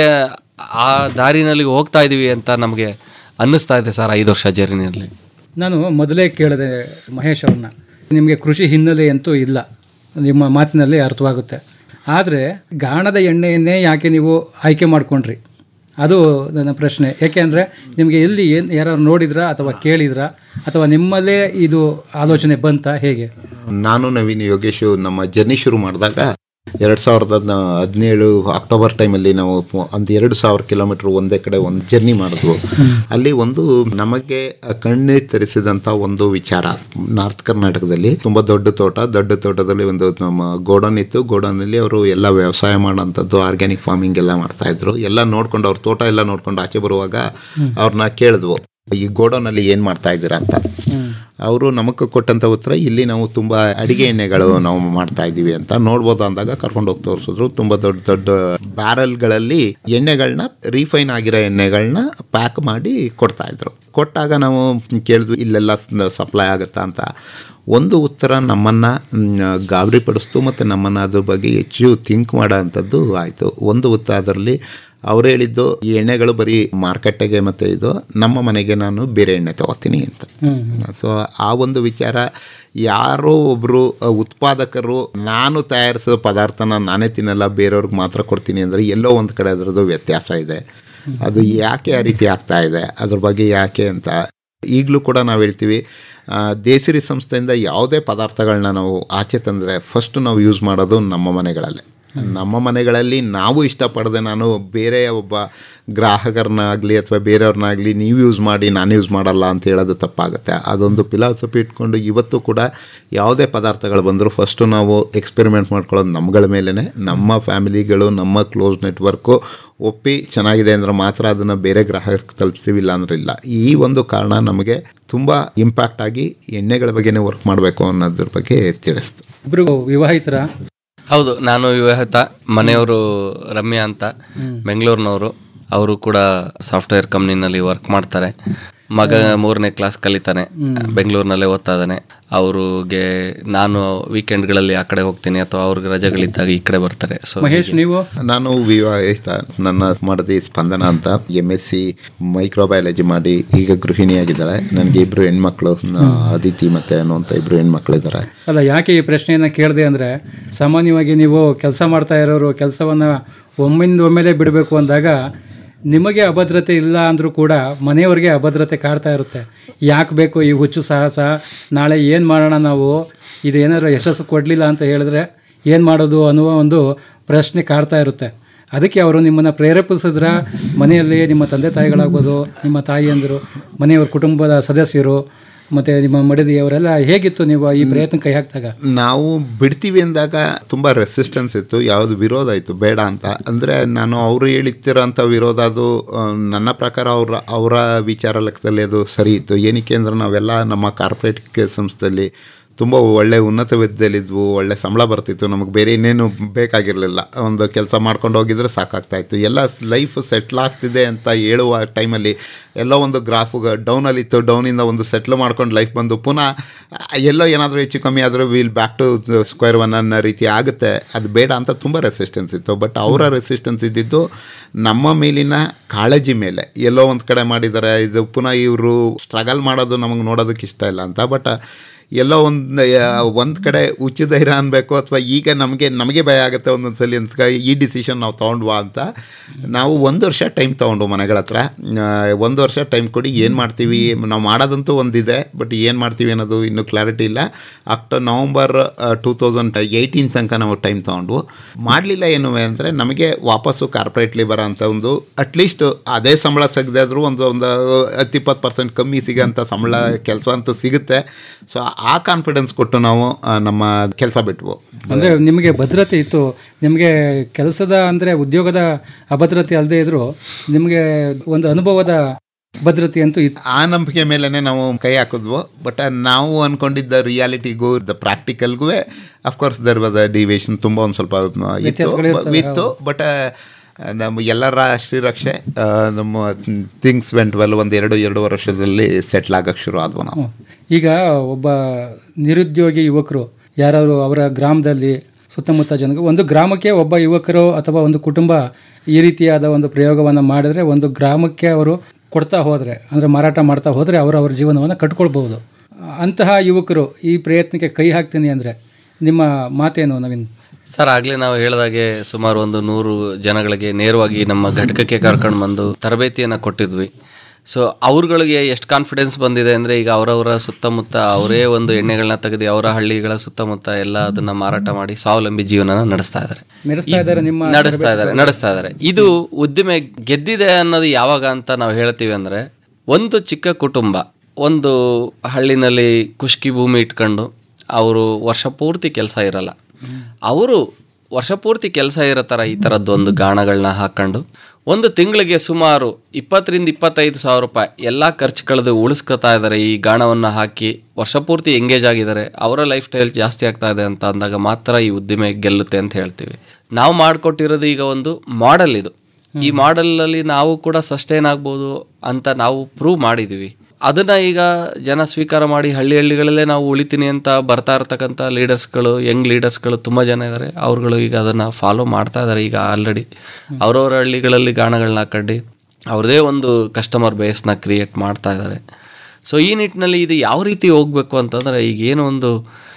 H: ಆ ದಾರಿನಲ್ಲಿ ಹೋಗ್ತಾ ಇದೀವಿ ಅಂತ ನಮಗೆ ಅನ್ನಿಸ್ತಾ ಇದೆ ಸರ್ ಐದು ವರ್ಷ ಜರ್ನಿಯಲ್ಲಿ
F: ನಾನು ಮೊದಲೇ ಕೇಳಿದೆ ಮಹೇಶ್ ಅವ್ರನ್ನ ನಿಮಗೆ ಕೃಷಿ ಹಿನ್ನೆಲೆ ಅಂತೂ ಇಲ್ಲ ನಿಮ್ಮ ಮಾತಿನಲ್ಲಿ ಅರ್ಥವಾಗುತ್ತೆ ಆದರೆ ಗಾಣದ ಎಣ್ಣೆಯನ್ನೇ ಯಾಕೆ ನೀವು ಆಯ್ಕೆ ಮಾಡ್ಕೊಂಡ್ರಿ ಅದು ನನ್ನ ಪ್ರಶ್ನೆ ಯಾಕೆಂದರೆ ನಿಮಗೆ ಎಲ್ಲಿ ಏನು ಯಾರು ನೋಡಿದ್ರಾ ಅಥವಾ ಕೇಳಿದ್ರಾ ಅಥವಾ ನಿಮ್ಮಲ್ಲೇ ಇದು ಆಲೋಚನೆ ಬಂತಾ ಹೇಗೆ
G: ನಾನು ನವೀನ್ ಯೋಗೇಶು ನಮ್ಮ ಜರ್ನಿ ಶುರು ಮಾಡಿದಾಗ ಎರಡು ಸಾವಿರದ ಹದಿನೇಳು ಅಕ್ಟೋಬರ್ ಟೈಮಲ್ಲಿ ನಾವು ಒಂದು ಎರಡು ಸಾವಿರ ಕಿಲೋಮೀಟರ್ ಒಂದೇ ಕಡೆ ಒಂದು ಜರ್ನಿ ಮಾಡಿದ್ವು ಅಲ್ಲಿ ಒಂದು ನಮಗೆ ಕಣ್ಣು ತೆರೆಸಿದಂಥ ಒಂದು ವಿಚಾರ ನಾರ್ತ್ ಕರ್ನಾಟಕದಲ್ಲಿ ತುಂಬ ದೊಡ್ಡ ತೋಟ ದೊಡ್ಡ ತೋಟದಲ್ಲಿ ಒಂದು ನಮ್ಮ ಗೋಡನ್ ಇತ್ತು ಗೋಡನಲ್ಲಿ ಅವರು ಎಲ್ಲ ವ್ಯವಸಾಯ ಮಾಡೋಂಥದ್ದು ಆರ್ಗ್ಯಾನಿಕ್ ಫಾರ್ಮಿಂಗ್ ಎಲ್ಲ ಮಾಡ್ತಾ ಇದ್ರು ಎಲ್ಲ ನೋಡ್ಕೊಂಡು ಅವ್ರ ತೋಟ ಎಲ್ಲ ನೋಡ್ಕೊಂಡು ಆಚೆ ಬರುವಾಗ ಅವ್ರನ್ನ ಕೇಳಿದ್ವು ಈ ಗೋಡೌನಲ್ಲಿ ಏನು ಮಾಡ್ತಾ ಇದ್ದೀರಾ ಅಂತ ಅವರು ನಮಗೆ ಕೊಟ್ಟಂಥ ಉತ್ತರ ಇಲ್ಲಿ ನಾವು ತುಂಬ ಅಡಿಗೆ ಎಣ್ಣೆಗಳು ನಾವು ಮಾಡ್ತಾ ಇದ್ದೀವಿ ಅಂತ ನೋಡ್ಬೋದು ಅಂದಾಗ ಕರ್ಕೊಂಡು ಹೋಗಿ ತೋರಿಸಿದ್ರು ತುಂಬ ದೊಡ್ಡ ದೊಡ್ಡ ಬ್ಯಾರಲ್ಗಳಲ್ಲಿ ಎಣ್ಣೆಗಳನ್ನ ರೀಫೈನ್ ಆಗಿರೋ ಎಣ್ಣೆಗಳನ್ನ ಪ್ಯಾಕ್ ಮಾಡಿ ಕೊಡ್ತಾ ಇದ್ರು ಕೊಟ್ಟಾಗ ನಾವು ಕೇಳಿದ್ವಿ ಇಲ್ಲೆಲ್ಲ ಸಪ್ಲೈ ಆಗುತ್ತಾ ಅಂತ ಒಂದು ಉತ್ತರ ನಮ್ಮನ್ನು ಗಾಬರಿಪಡಿಸ್ತು ಮತ್ತು ನಮ್ಮನ್ನು ಅದ್ರ ಬಗ್ಗೆ ಹೆಚ್ಚು ಥಿಂಕ್ ಮಾಡೋ ಅಂಥದ್ದು ಆಯಿತು ಒಂದು ಉತ್ತರ ಅದರಲ್ಲಿ ಅವ್ರು ಹೇಳಿದ್ದು ಈ ಎಣ್ಣೆಗಳು ಬರೀ ಮಾರ್ಕೆಟಿಗೆ ಮತ್ತು ಇದು ನಮ್ಮ ಮನೆಗೆ ನಾನು ಬೇರೆ ಎಣ್ಣೆ ತಗೋತೀನಿ ಅಂತ ಸೊ ಆ ಒಂದು ವಿಚಾರ ಯಾರೋ ಒಬ್ಬರು ಉತ್ಪಾದಕರು ನಾನು ತಯಾರಿಸೋ ಪದಾರ್ಥನ ನಾನೇ ತಿನ್ನಲ್ಲ ಬೇರೆಯವ್ರಿಗೆ ಮಾತ್ರ ಕೊಡ್ತೀನಿ ಅಂದರೆ ಎಲ್ಲೋ ಒಂದು ಕಡೆ ಅದರದ್ದು ವ್ಯತ್ಯಾಸ ಇದೆ ಅದು ಯಾಕೆ ಆ ರೀತಿ ಆಗ್ತಾ ಇದೆ ಅದ್ರ ಬಗ್ಗೆ ಯಾಕೆ ಅಂತ ಈಗಲೂ ಕೂಡ ನಾವು ಹೇಳ್ತೀವಿ ದೇಸಿರಿ ಸಂಸ್ಥೆಯಿಂದ ಯಾವುದೇ ಪದಾರ್ಥಗಳನ್ನ ನಾವು ಆಚೆ ತಂದರೆ ಫಸ್ಟ್ ನಾವು ಯೂಸ್ ಮಾಡೋದು ನಮ್ಮ ಮನೆಗಳಲ್ಲೇ ನಮ್ಮ ಮನೆಗಳಲ್ಲಿ ನಾವು ಇಷ್ಟಪಡದೆ ನಾನು ಬೇರೆ ಒಬ್ಬ ಗ್ರಾಹಕರನ್ನಾಗಲಿ ಅಥವಾ ಬೇರೆಯವ್ರನ್ನಾಗಲಿ ನೀವು ಯೂಸ್ ಮಾಡಿ ನಾನು ಯೂಸ್ ಮಾಡಲ್ಲ ಅಂತ ಹೇಳೋದು ತಪ್ಪಾಗುತ್ತೆ ಅದೊಂದು ಫಿಲಾಸಫಿ ಇಟ್ಕೊಂಡು ಇವತ್ತು ಕೂಡ ಯಾವುದೇ ಪದಾರ್ಥಗಳು ಬಂದರೂ ಫಸ್ಟು ನಾವು ಎಕ್ಸ್ಪೆರಿಮೆಂಟ್ ಮಾಡ್ಕೊಳ್ಳೋದು ನಮ್ಗಳ ಮೇಲೇ ನಮ್ಮ ಫ್ಯಾಮಿಲಿಗಳು ನಮ್ಮ ಕ್ಲೋಸ್ ನೆಟ್ವರ್ಕು ಒಪ್ಪಿ ಚೆನ್ನಾಗಿದೆ ಅಂದರೆ ಮಾತ್ರ ಅದನ್ನು ಬೇರೆ ಗ್ರಾಹಕರಿಗೆ ತಲುಪಿಸ್ತೀವಿ ಇಲ್ಲ ಅಂದ್ರೆ ಇಲ್ಲ ಈ ಒಂದು ಕಾರಣ ನಮಗೆ ತುಂಬ ಇಂಪ್ಯಾಕ್ಟ್ ಆಗಿ ಎಣ್ಣೆಗಳ ಬಗ್ಗೆನೇ ವರ್ಕ್ ಮಾಡಬೇಕು ಅನ್ನೋದ್ರ ಬಗ್ಗೆ ತಿಳಿಸ್ತು
F: ಇಬ್ಬರು ವಿವಾಹಿತರ
H: ಹೌದು ನಾನು ವಿವಾಹಿತ ಮನೆಯವರು ರಮ್ಯಾ ಅಂತ ಬೆಂಗಳೂರಿನವರು ಅವರು ಕೂಡ ಸಾಫ್ಟ್ವೇರ್ ಕಂಪ್ನಿನಲ್ಲಿ ವರ್ಕ್ ಮಾಡ್ತಾರೆ ಮಗ ಮೂರನೇ ಕ್ಲಾಸ್ ಕಲಿತಾನೆ ಬೆಂಗಳೂರಿನಲ್ಲೇ ಓದ್ತಾ ಇದ್ದಾನೆ ಅವ್ರಿಗೆ ನಾನು ವೀಕೆಂಡ್ಗಳಲ್ಲಿ ಆ ಕಡೆ ಹೋಗ್ತೀನಿ ಅಥವಾ ಅವ್ರಿಗೆ ರಜೆಗಳಿದ್ದಾಗ ಈ ಕಡೆ ಬರ್ತಾರೆ ಸೊ
F: ಮಹೇಶ್ ನೀವು
G: ನಾನು ವಿವಾಹಿತ ನನ್ನ ಮಾಡದಿ ಸ್ಪಂದನ ಅಂತ ಎಮ್ ಎಸ್ ಸಿ ಮೈಕ್ರೋಬಯಾಲಜಿ ಮಾಡಿ ಈಗ ಗೃಹಿಣಿಯಾಗಿದ್ದಾಳೆ ನನಗೆ ಇಬ್ರು ಹೆಣ್ಮಕ್ಳು ನ- ಅದಿತಿ ಮತ್ತೆ ಅನ್ನುವಂಥ ಇಬ್ರು ಹೆಣ್ಮಕ್ಳು ಇದ್ದಾರೆ
F: ಅಲ್ಲ ಯಾಕೆ ಈ ಪ್ರಶ್ನೆಯನ್ನು ಕೇಳಿದೆ ಅಂದರೆ ಸಾಮಾನ್ಯವಾಗಿ ನೀವು ಕೆಲಸ ಮಾಡ್ತಾ ಇರೋರು ಕೆಲಸವನ್ನು ಒಮ್ಮಿಂದ ಒಮ್ಮೆಲೆ ಬಿಡಬೇಕು ಅಂದಾಗ ನಿಮಗೆ ಅಭದ್ರತೆ ಇಲ್ಲ ಅಂದರೂ ಕೂಡ ಮನೆಯವ್ರಿಗೆ ಅಭದ್ರತೆ ಕಾಡ್ತಾ ಇರುತ್ತೆ ಯಾಕೆ ಬೇಕು ಈ ಹುಚ್ಚು ಸಾಹಸ ನಾಳೆ ಏನು ಮಾಡೋಣ ನಾವು ಇದು ಏನಾದ್ರು ಯಶಸ್ಸು ಕೊಡಲಿಲ್ಲ ಅಂತ ಹೇಳಿದ್ರೆ ಏನು ಮಾಡೋದು ಅನ್ನುವ ಒಂದು ಪ್ರಶ್ನೆ ಕಾಡ್ತಾ ಇರುತ್ತೆ ಅದಕ್ಕೆ ಅವರು ನಿಮ್ಮನ್ನು ಪ್ರೇರೇಪಿಸಿದ್ರ ಮನೆಯಲ್ಲಿ ನಿಮ್ಮ ತಂದೆ ತಾಯಿಗಳಾಗ್ಬೋದು ನಿಮ್ಮ ತಾಯಿಯಂದರು ಮನೆಯವ್ರ ಕುಟುಂಬದ ಸದಸ್ಯರು ಮತ್ತು ನಿಮ್ಮ ಮಡದಿಯವರೆಲ್ಲ ಹೇಗಿತ್ತು ನೀವು ಈ ಪ್ರಯತ್ನ ಕೈ ಹಾಕಿದಾಗ
G: ನಾವು ಬಿಡ್ತೀವಿ ಅಂದಾಗ ತುಂಬ ರೆಸಿಸ್ಟೆನ್ಸ್ ಇತ್ತು ಯಾವುದು ವಿರೋಧ ಇತ್ತು ಬೇಡ ಅಂತ ಅಂದರೆ ನಾನು ಅವರು ಹೇಳಿತ್ತಿರೋಂಥ ವಿರೋಧ ಅದು ಆ, ನನ್ನ ಪ್ರಕಾರ ಅವ್ರ ಅವರ ವಿಚಾರ ಲೆಕ್ಕದಲ್ಲಿ ಅದು ಸರಿ ಇತ್ತು ಏನಕ್ಕೆ ಅಂದ್ರೆ ನಾವೆಲ್ಲ ನಮ್ಮ ಕಾರ್ಪೊರೇಟ್ ಸಂಸ್ಥೆಯಲ್ಲಿ ತುಂಬ ಒಳ್ಳೆ ಉನ್ನತ ವಿದ್ಯೆಯಲ್ಲಿದ್ವು ಒಳ್ಳೆ ಸಂಬಳ ಬರ್ತಿತ್ತು ನಮಗೆ ಬೇರೆ ಇನ್ನೇನು ಬೇಕಾಗಿರಲಿಲ್ಲ ಒಂದು ಕೆಲಸ ಮಾಡ್ಕೊಂಡು ಹೋಗಿದ್ರೆ ಸಾಕಾಗ್ತಾ ಇತ್ತು ಎಲ್ಲ ಲೈಫ್ ಸೆಟ್ಲ್ ಆಗ್ತಿದೆ ಅಂತ ಹೇಳುವ ಟೈಮಲ್ಲಿ ಎಲ್ಲೋ ಒಂದು ಗ್ರಾಫ್ ಡೌನಲ್ಲಿತ್ತು ಡೌನಿಂದ ಒಂದು ಸೆಟ್ಲ್ ಮಾಡ್ಕೊಂಡು ಲೈಫ್ ಬಂದು ಪುನಃ ಎಲ್ಲೋ ಏನಾದರೂ ಹೆಚ್ಚು ಕಮ್ಮಿ ಆದರೂ will back to square one ಅನ್ನೋ ರೀತಿ ಆಗುತ್ತೆ ಅದು ಬೇಡ ಅಂತ ತುಂಬ ರೆಸಿಸ್ಟೆನ್ಸ್ ಇತ್ತು ಬಟ್ ಅವರ ರೆಸಿಸ್ಟೆನ್ಸ್ ಇದ್ದಿದ್ದು ನಮ್ಮ ಮೇಲಿನ ಕಾಳಜಿ ಮೇಲೆ ಎಲ್ಲೋ ಒಂದು ಕಡೆ ಮಾಡಿದ್ದಾರೆ ಇದು ಪುನಃ ಇವರು ಸ್ಟ್ರಗಲ್ ಮಾಡೋದು ನಮಗೆ ನೋಡೋದಕ್ಕೆ ಇಷ್ಟ ಇಲ್ಲ ಅಂತ ಬಟ್ ಎಲ್ಲೋ ಒಂದು ಒಂದು ಕಡೆ ಹುಚ್ಚು ಧೈರ್ಯ ಅನ್ಬೇಕು ಅಥವಾ ಈಗ ನಮಗೆ ನಮಗೆ ಭಯ ಆಗುತ್ತೆ ಒಂದೊಂದು ಸಲ ಅನ್ಸ್ಕ ಈ ಡಿಸಿಷನ್ ನಾವು ತೊಗೊಂಡ್ವಾ ಅಂತ ನಾವು ಒಂದು ವರ್ಷ ಟೈಮ್ ತೊಗೊಂಡು ಮನೆಗಳ ಹತ್ರ ಆ, ಒಂದು ವರ್ಷ ಟೈಮ್ ಕೊಡಿ ಏನು ಮಾಡ್ತೀವಿ ನಾವು ಮಾಡೋದಂತೂ ಒಂದಿದೆ ಬಟ್ ಏನು ಮಾಡ್ತೀವಿ ಅನ್ನೋದು ಇನ್ನೂ ಕ್ಲಾರಿಟಿ ಇಲ್ಲ October November two thousand eighteen ತನಕ ನಾವು ಟೈಮ್ ತೊಗೊಂಡು ಮಾಡಲಿಲ್ಲ ಏನು ಅಂದರೆ ನಮಗೆ ವಾಪಸ್ಸು ಕಾರ್ಪೊರೇಟ್ ಲೇಬರ್ ಅಂತ ಒಂದು ಅಟ್ಲೀಸ್ಟ್ ಅದೇ ಸಂಬಳ ಸಿಗದಾದ್ರೂ ಒಂದು ಒಂದು ಹತ್ತು ಇಪ್ಪತ್ತು ಪರ್ಸೆಂಟ್ ಕಮ್ಮಿ ಸಿಗೋಂಥ ಸಂಬಳ ಕೆಲಸ ಅಂತೂ ಸಿಗುತ್ತೆ ಸೊ ಆ ಕಾನ್ಫಿಡೆನ್ಸ್ ಕೊಟ್ಟು ನಾವು ಆ, ನಮ್ಮ ಕೆಲಸ ಬಿಟ್ವು
F: ಅಂದರೆ ನಿಮಗೆ ಭದ್ರತೆ ಇತ್ತು ನಿಮಗೆ ಕೆಲಸದ ಅಂದರೆ ಉದ್ಯೋಗದ ಅಭದ್ರತೆ ಅಲ್ಲದೆ ಇದ್ರೂ ನಿಮಗೆ ಒಂದು ಅನುಭವದ ಭದ್ರತೆ ಅಂತೂ ಇತ್ತು
G: ಆ ನಂಬಿಕೆ ಮೇಲೇ ನಾವು ಕೈ ಹಾಕಿದ್ವು ಬಟ್ ನಾವು ಅನ್ಕೊಂಡಿದ್ದ ರಿಯಾಲಿಟಿಗೂ ದ ಪ್ರಾಕ್ಟಿಕಲ್ಗೂ of course there was a deviation ತುಂಬ ಒಂದು ಸ್ವಲ್ಪ ಇತ್ತು
F: ವ್ಯತ್ಯಾಸಗಳಿರ್ತವೆ,
G: ಇತ್ತು ಬಟ್ ನಮ್ಮ ಎಲ್ಲರ ಶ್ರೀರಕ್ಷೆ ಆ, ನಮ್ಮ ಥಿಂಗ್ಸ್ ವೆಂಟ್ ವೆಲ್ ಒಂದು ಎರಡು ಎರಡೂವರೆ ವರ್ಷದಲ್ಲಿ ಸೆಟ್ಲ್ ಆಗಕ್ಕೆ ಶುರು ಆದ್ವು ನಾವು
F: ಈಗ ಒಬ್ಬ ನಿರುದ್ಯೋಗಿ ಯುವಕರು ಯಾರು ಅವರ ಗ್ರಾಮದಲ್ಲಿ ಸುತ್ತಮುತ್ತ ಜನಕ್ಕೆ ಒಂದು ಗ್ರಾಮಕ್ಕೆ ಒಬ್ಬ ಯುವಕರು ಅಥವಾ ಒಂದು ಕುಟುಂಬ ಈ ರೀತಿಯಾದ ಒಂದು ಪ್ರಯೋಗವನ್ನು ಮಾಡಿದ್ರೆ ಒಂದು ಗ್ರಾಮಕ್ಕೆ ಅವರು ಕೊಡ್ತಾ ಹೋದರೆ ಅಂದರೆ ಮಾರಾಟ ಮಾಡ್ತಾ ಹೋದರೆ ಅವರು ಅವರ ಜೀವನವನ್ನು ಕಟ್ಕೊಳ್ಬಹುದು ಅಂತಹ ಯುವಕರು ಈ ಪ್ರಯತ್ನಕ್ಕೆ ಕೈ ಹಾಕ್ತೀನಿ ಅಂದರೆ ನಿಮ್ಮ ಮಾತೇನು ನವೀನ್
H: ಸರ್ ಆಗ್ಲೇ ನಾವು ಹೇಳಿದಾಗೆ ಸುಮಾರು ಒಂದು ನೂರು ಜನಗಳಿಗೆ ನೇರವಾಗಿ ನಮ್ಮ ಘಟಕಕ್ಕೆ ಕರ್ಕೊಂಡು ಬಂದು ತರಬೇತಿಯನ್ನು ಕೊಟ್ಟಿದ್ವಿ ಸೊ ಅವ್ರುಗಳಿಗೆ ಎಷ್ಟು ಕಾನ್ಫಿಡೆನ್ಸ್ ಬಂದಿದೆ ಅಂದರೆ ಈಗ ಅವರವರ ಸುತ್ತಮುತ್ತ ಅವರೇ ಒಂದು ಎಣ್ಣೆಗಳನ್ನ ತೆಗೆದು ಅವರ ಹಳ್ಳಿಗಳ ಸುತ್ತಮುತ್ತ ಎಲ್ಲ ಅದನ್ನ ಮಾರಾಟ ಮಾಡಿ ಸ್ವಾವಲಂಬಿ ಜೀವನನ ನಡೆಸ್ತಾ ಇದ್ದಾರೆ
F: ನಡೆಸ್ತಾ ಇದ್ದಾರೆ ನಿಮ್ಮ
H: ನಡೆಸ್ತಾ ಇದ್ದಾರೆ ನಡೆಸ್ತಾ ಇದ್ದಾರೆ ಇದು ಉದ್ದಿಮೆ ಗೆದ್ದಿದೆ ಅನ್ನೋದು ಯಾವಾಗ ಅಂತ ನಾವು ಹೇಳ್ತೀವಿ ಅಂದ್ರೆ ಒಂದು ಚಿಕ್ಕ ಕುಟುಂಬ ಒಂದು ಹಳ್ಳಿನಲ್ಲಿ ಖುಷ್ಕಿ ಭೂಮಿ ಇಟ್ಕೊಂಡು ಅವರು ವರ್ಷ ಪೂರ್ತಿ ಕೆಲಸ ಇರಲ್ಲ ಅವರು ವರ್ಷ ಪೂರ್ತಿ ಕೆಲಸ ಇರೋ ಥರ ಈ ಥರದ್ದು ಒಂದು ಗಾಣಗಳನ್ನ ಹಾಕೊಂಡು ಒಂದು ತಿಂಗಳಿಗೆ ಸುಮಾರು ಇಪ್ಪತ್ತರಿಂದ ಇಪ್ಪತ್ತೈದು ಸಾವಿರ ರೂಪಾಯಿ ಎಲ್ಲ ಖರ್ಚು ಕಳೆದು ಉಳಿಸ್ಕೊತಾ ಇದ್ದಾರೆ ಈ ಗಾಣವನ್ನು ಹಾಕಿ ವರ್ಷ ಪೂರ್ತಿ ಎಂಗೇಜ್ ಆಗಿದ್ದಾರೆ ಅವರ ಲೈಫ್ ಸ್ಟೈಲ್ ಜಾಸ್ತಿ ಆಗ್ತಾ ಇದೆ ಅಂತ ಅಂದಾಗ ಮಾತ್ರ ಈ ಉದ್ದಿಮೆ ಗೆಲ್ಲುತ್ತೆ ಅಂತ ಹೇಳ್ತೀವಿ ನಾವು ಮಾಡಿಕೊಟ್ಟಿರೋದು ಈಗ ಒಂದು ಮಾಡೆಲ್ ಇದು ಈ ಮಾಡೆಲ್ ಅಲ್ಲಿ ನಾವು ಕೂಡ ಸಸ್ಟೈನ್ ಆಗ್ಬೋದು ಅಂತ ನಾವು ಪ್ರೂವ್ ಮಾಡಿದೀವಿ ಅದನ್ನ ಈಗ ಜನ ಸ್ವೀಕಾರ ಮಾಡಿ ಹಳ್ಳಿ ಹಳ್ಳಿಗಳಲ್ಲೇ ನಾವು ಉಳಿತೀನಿ ಅಂತ ಬರ್ತಾ ಇರ್ತಕ್ಕಂಥ ಲೀಡರ್ಸ್ಗಳು ಯಂಗ್ ಲೀಡರ್ಸ್ಗಳು ತುಂಬ ಜನ ಇದ್ದಾರೆ ಅವ್ರುಗಳು ಈಗ ಅದನ್ನ ಫಾಲೋ ಮಾಡ್ತಾ ಇದ್ದಾರೆ ಈಗ ಆಲ್ರೆಡಿ ಅವ್ರವ್ರ ಹಳ್ಳಿಗಳಲ್ಲಿ ಗಾಣಗಳನ್ನ ಹಾಕೊಂಡು ಅವ್ರದೇ ಒಂದು ಕಸ್ಟಮರ್ ಬೇಸ್ನ ಕ್ರಿಯೇಟ್ ಮಾಡ್ತಾ ಇದ್ದಾರೆ ಸೊ ಈ ನಿಟ್ಟಿನಲ್ಲಿ ಇದು ಯಾವ ರೀತಿ ಹೋಗ್ಬೇಕು ಅಂತಂದ್ರೆ ಈಗ ಏನೋ ಒಂದು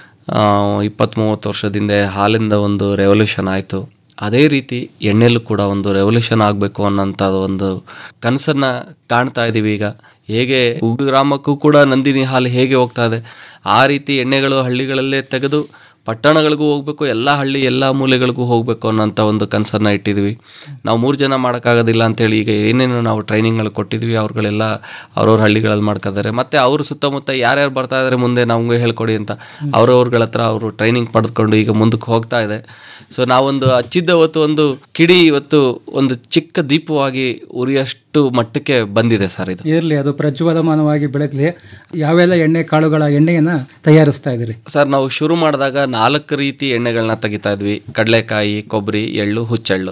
H: ಇಪ್ಪತ್ತ್ ಮೂವತ್ತು ವರ್ಷದಿಂದ ಹಾಲಿಂದ ಒಂದು ರೆವಲ್ಯೂಷನ್ ಆಯಿತು ಅದೇ ರೀತಿ ಎಣ್ಣೆಲ್ಲೂ ಕೂಡ ಒಂದು ರೆವಲ್ಯೂಷನ್ ಆಗಬೇಕು ಅನ್ನೋಂಥದ್ದು ಒಂದು ಕನಸನ್ನ ಕಾಣ್ತಾ ಇದ್ದೀವಿ ಈಗ ಹೇಗೆ ಉಗು ಗ್ರಾಮಕ್ಕೂ ಕೂಡ ನಂದಿನಿ ಹಾಲು ಹೇಗೆ ಹೋಗ್ತಾ ಇದೆ ಆ ರೀತಿ ಎಣ್ಣೆಗಳು ಹಳ್ಳಿಗಳಲ್ಲೇ ತೆಗೆದು ಪಟ್ಟಣಗಳಿಗೂ ಹೋಗ್ಬೇಕು ಎಲ್ಲ ಹಳ್ಳಿ ಎಲ್ಲ ಮೂಲೆಗಳಿಗೂ ಹೋಗಬೇಕು ಅನ್ನೋಂಥ ಒಂದು ಕನಸನ್ನು ಇಟ್ಟಿದ್ವಿ ನಾವು ಮೂರು ಜನ ಮಾಡೋಕ್ಕಾಗೋದಿಲ್ಲ ಅಂತೇಳಿ ಈಗ ಏನೇನು ನಾವು ಟ್ರೈನಿಂಗ್ಗಳು ಕೊಟ್ಟಿದ್ವಿ ಅವ್ರುಗಳೆಲ್ಲ ಅವ್ರವ್ರ ಹಳ್ಳಿಗಳಲ್ಲಿ ಮಾಡ್ಕೋತಾರೆ ಮತ್ತು ಅವ್ರ ಸುತ್ತಮುತ್ತ ಯಾರ್ಯಾರು ಬರ್ತಾ ಇದ್ದಾರೆ ಮುಂದೆ ನಮಗೆ ಹೇಳ್ಕೊಡಿ ಅಂತ ಅವ್ರವ್ರಗಳ ಹತ್ರ ಅವರು ಟ್ರೈನಿಂಗ್ ಪಡೆದುಕೊಂಡು ಈಗ ಮುಂದಕ್ಕೆ ಹೋಗ್ತಾ ಇದೆ ಸೊ ನಾವೊಂದು ಹಚ್ಚಿದ್ದ ಹೊತ್ತು ಒಂದು ಕಿಡಿ ಇವತ್ತು ಒಂದು ಚಿಕ್ಕ ದೀಪವಾಗಿ ಉರಿಯಷ್ಟು ಮಟ್ಟಕ್ಕೆ ಬಂದಿದೆ ಸರ್ ಇದು
F: ಇರಲಿ ಅದು ಪ್ರಜ್ವಲಮಾನವಾಗಿ ಬೆಳಗಲಿ ಯಾವೆಲ್ಲ ಎಣ್ಣೆ ಕಾಳುಗಳ ಎಣ್ಣೆಯನ್ನು ತಯಾರಿಸ್ತಾ ಇದ್ದೀರಿ
H: ಸರ್ ನಾವು ಶುರು ಮಾಡಿದಾಗ ನಾಲ್ಕು ರೀತಿ ಎಣ್ಣೆಗಳನ್ನ ತೆಗಿತಾ ಇದ್ವಿ ಕಡಲೆಕಾಯಿ ಕೊಬ್ಬರಿ ಎಳ್ಳು ಹುಚ್ಚೆಳ್ಳು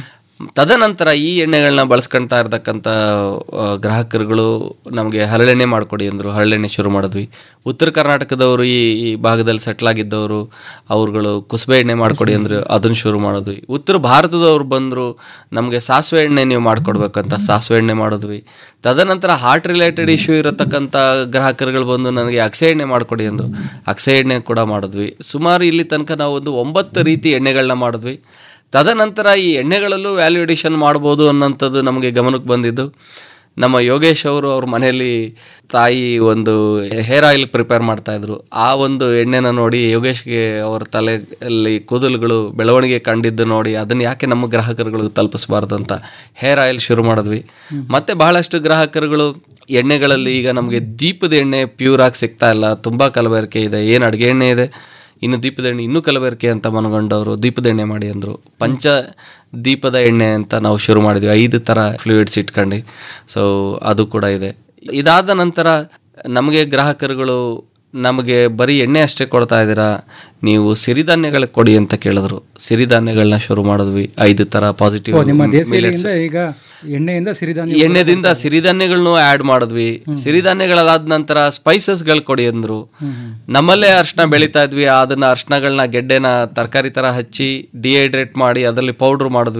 H: ತದನಂತರ ಈ ಎಣ್ಣೆಗಳನ್ನ ಬಳಸ್ಕೊಳ್ತಾ ಇರ್ತಕ್ಕಂಥ ಆ, ಗ್ರಾಹಕರುಗಳು ನಮಗೆ ಹರಳೆಣ್ಣೆ ಮಾಡಿಕೊಡಿ ಅಂದರು ಹರಳೆಣ್ಣೆ ಶುರು ಮಾಡಿದ್ವಿ ಉತ್ತರ ಕರ್ನಾಟಕದವರು ಈ ಈ ಭಾಗದಲ್ಲಿ ಸೆಟ್ಲ್ ಆಗಿದ್ದವರು ಅವ್ರುಗಳು ಕುಸುಬೆ ಎಣ್ಣೆ ಮಾಡಿಕೊಡಿ ಅಂದರು ಅದನ್ನು ಶುರು ಮಾಡಿದ್ವಿ ಉತ್ತರ ಭಾರತದವ್ರು ಬಂದರು ನಮಗೆ ಸಾಸಿವೆ ಎಣ್ಣೆ ನೀವು ಮಾಡಿಕೊಡ್ಬೇಕಂತ ಸಾಸಿವೆ ಎಣ್ಣೆ ಮಾಡಿದ್ವಿ ತದನಂತರ ಹಾರ್ಟ್ ರಿಲೇಟೆಡ್ ಇಶ್ಯೂ ಇರತಕ್ಕಂಥ ಗ್ರಾಹಕರುಗಳು ಬಂದು ನನಗೆ ಅಕ್ಸೆ ಎಣ್ಣೆ ಮಾಡಿಕೊಡಿ ಅಂದರು ಅಕ್ಸೆ ಎಣ್ಣೆ ಕೂಡ ಮಾಡಿದ್ವಿ ಸುಮಾರು ಇಲ್ಲಿ ತನಕ ನಾವು ಒಂದು ಒಂಬತ್ತು ರೀತಿ ಎಣ್ಣೆಗಳನ್ನ ಮಾಡಿದ್ವಿ ತದನಂತರ ಈ ಎಣ್ಣೆಗಳಲ್ಲೂ ವ್ಯಾಲ್ಯೂ ಎಡಿಷನ್ ಮಾಡ್ಬೋದು ಅನ್ನೋಂಥದ್ದು ನಮಗೆ ಗಮನಕ್ಕೆ ಬಂದಿದ್ದು ನಮ್ಮ ಯೋಗೇಶ್ ಅವರು ಅವ್ರ ಮನೆಯಲ್ಲಿ ತಾಯಿ ಒಂದು ಹೇರ್ ಆಯಿಲ್ ಪ್ರಿಪೇರ್ ಮಾಡ್ತಾ ಇದ್ರು ಆ ಒಂದು ಎಣ್ಣೆನ ನೋಡಿ ಯೋಗೇಶ್ಗೆ ಅವರ ತಲೆಯಲ್ಲಿ ಕೂದಲುಗಳು ಬೆಳವಣಿಗೆ ಕಂಡಿದ್ದು ನೋಡಿ ಅದನ್ನ ಯಾಕೆ ನಮ್ಮ ಗ್ರಾಹಕರುಗಳು ತಲುಪಿಸಬಾರ್ದು ಅಂತ ಹೇರ್ ಆಯಿಲ್ ಶುರು ಮಾಡಿದ್ವಿ ಮತ್ತೆ ಬಹಳಷ್ಟು ಗ್ರಾಹಕರುಗಳು ಎಣ್ಣೆಗಳಲ್ಲಿ ಈಗ ನಮಗೆ ದೀಪದ ಎಣ್ಣೆ ಪ್ಯೂರ್ ಆಗಿ ಸಿಗ್ತಾ ಇಲ್ಲ ತುಂಬಾ ಕಲಬೆರಕೆ ಇದೆ ಏನು ಅಡುಗೆ ಎಣ್ಣೆ ಇದೆ ಇನ್ನು ದೀಪದ ಎಣ್ಣೆ ಇನ್ನೂ ಕಲಬೆರಕೆ ಅಂತ ಮನಗೊಂಡವರು ದೀಪದ ಎಣ್ಣೆ ಮಾಡಿ ಅಂದರು ಪಂಚ ದೀಪದ ಎಣ್ಣೆ ಅಂತ ನಾವು ಶುರು ಮಾಡಿದ್ವಿ ಐದು ಥರ ಫ್ಲೂಯಿಡ್ಸ್ ಇಟ್ಕೊಂಡು ಸೊ ಅದು ಕೂಡ ಇದೆ ಇದಾದ ನಂತರ ನಮಗೆ ಗ್ರಾಹಕರುಗಳು ನಮಗೆ ಬರೀ ಎಣ್ಣೆ ಅಷ್ಟೇ ಕೊಡ್ತಾ ಇದ್ದೀರಾ ನೀವು ಸಿರಿಧಾನ್ಯಗಳ ಕೊಡಿ ಅಂತ ಕೇಳಿದ್ರು ಸಿರಿಧಾನ್ಯಗಳನ್ನ ಶುರು ಮಾಡಿದ್ವಿ ಐದು ಥರ ಪಾಸಿಟಿವ್
F: ನಿಮ್ಮ ದೇಸಿಯಿಂದ ಈಗ ಎಣ್ಣೆಯಿಂದ ಸಿರಿಧಾನ್ಯ
H: ಎಣ್ಣೆದಿಂದ ಸಿರಿಧಾನ್ಯಗಳನ್ನು ಆಡ್ ಮಾಡಿದ್ವಿ ಸಿರಿಧಾನ್ಯಗಳಾದ ನಂತರ ಸ್ಪೈಸಸ್ಗಳು ಕೊಡಿ ಅಂದ್ರು ನಮ್ಮಲ್ಲೇ ಅರ್ಶನ ಬೆಳೀತಾ ಇದ್ವಿ ಅದನ್ನ ಅರ್ಶನಗಳನ್ನ ಗೆಡ್ಡೆನ ತರಕಾರಿ ತರ ಹಚ್ಚಿ ಡಿಹೈಡ್ರೇಟ್ ಮಾಡಿ ಅದರಲ್ಲಿ ಪೌಡ್ರ್ ಮಾಡಿದ್ವಿ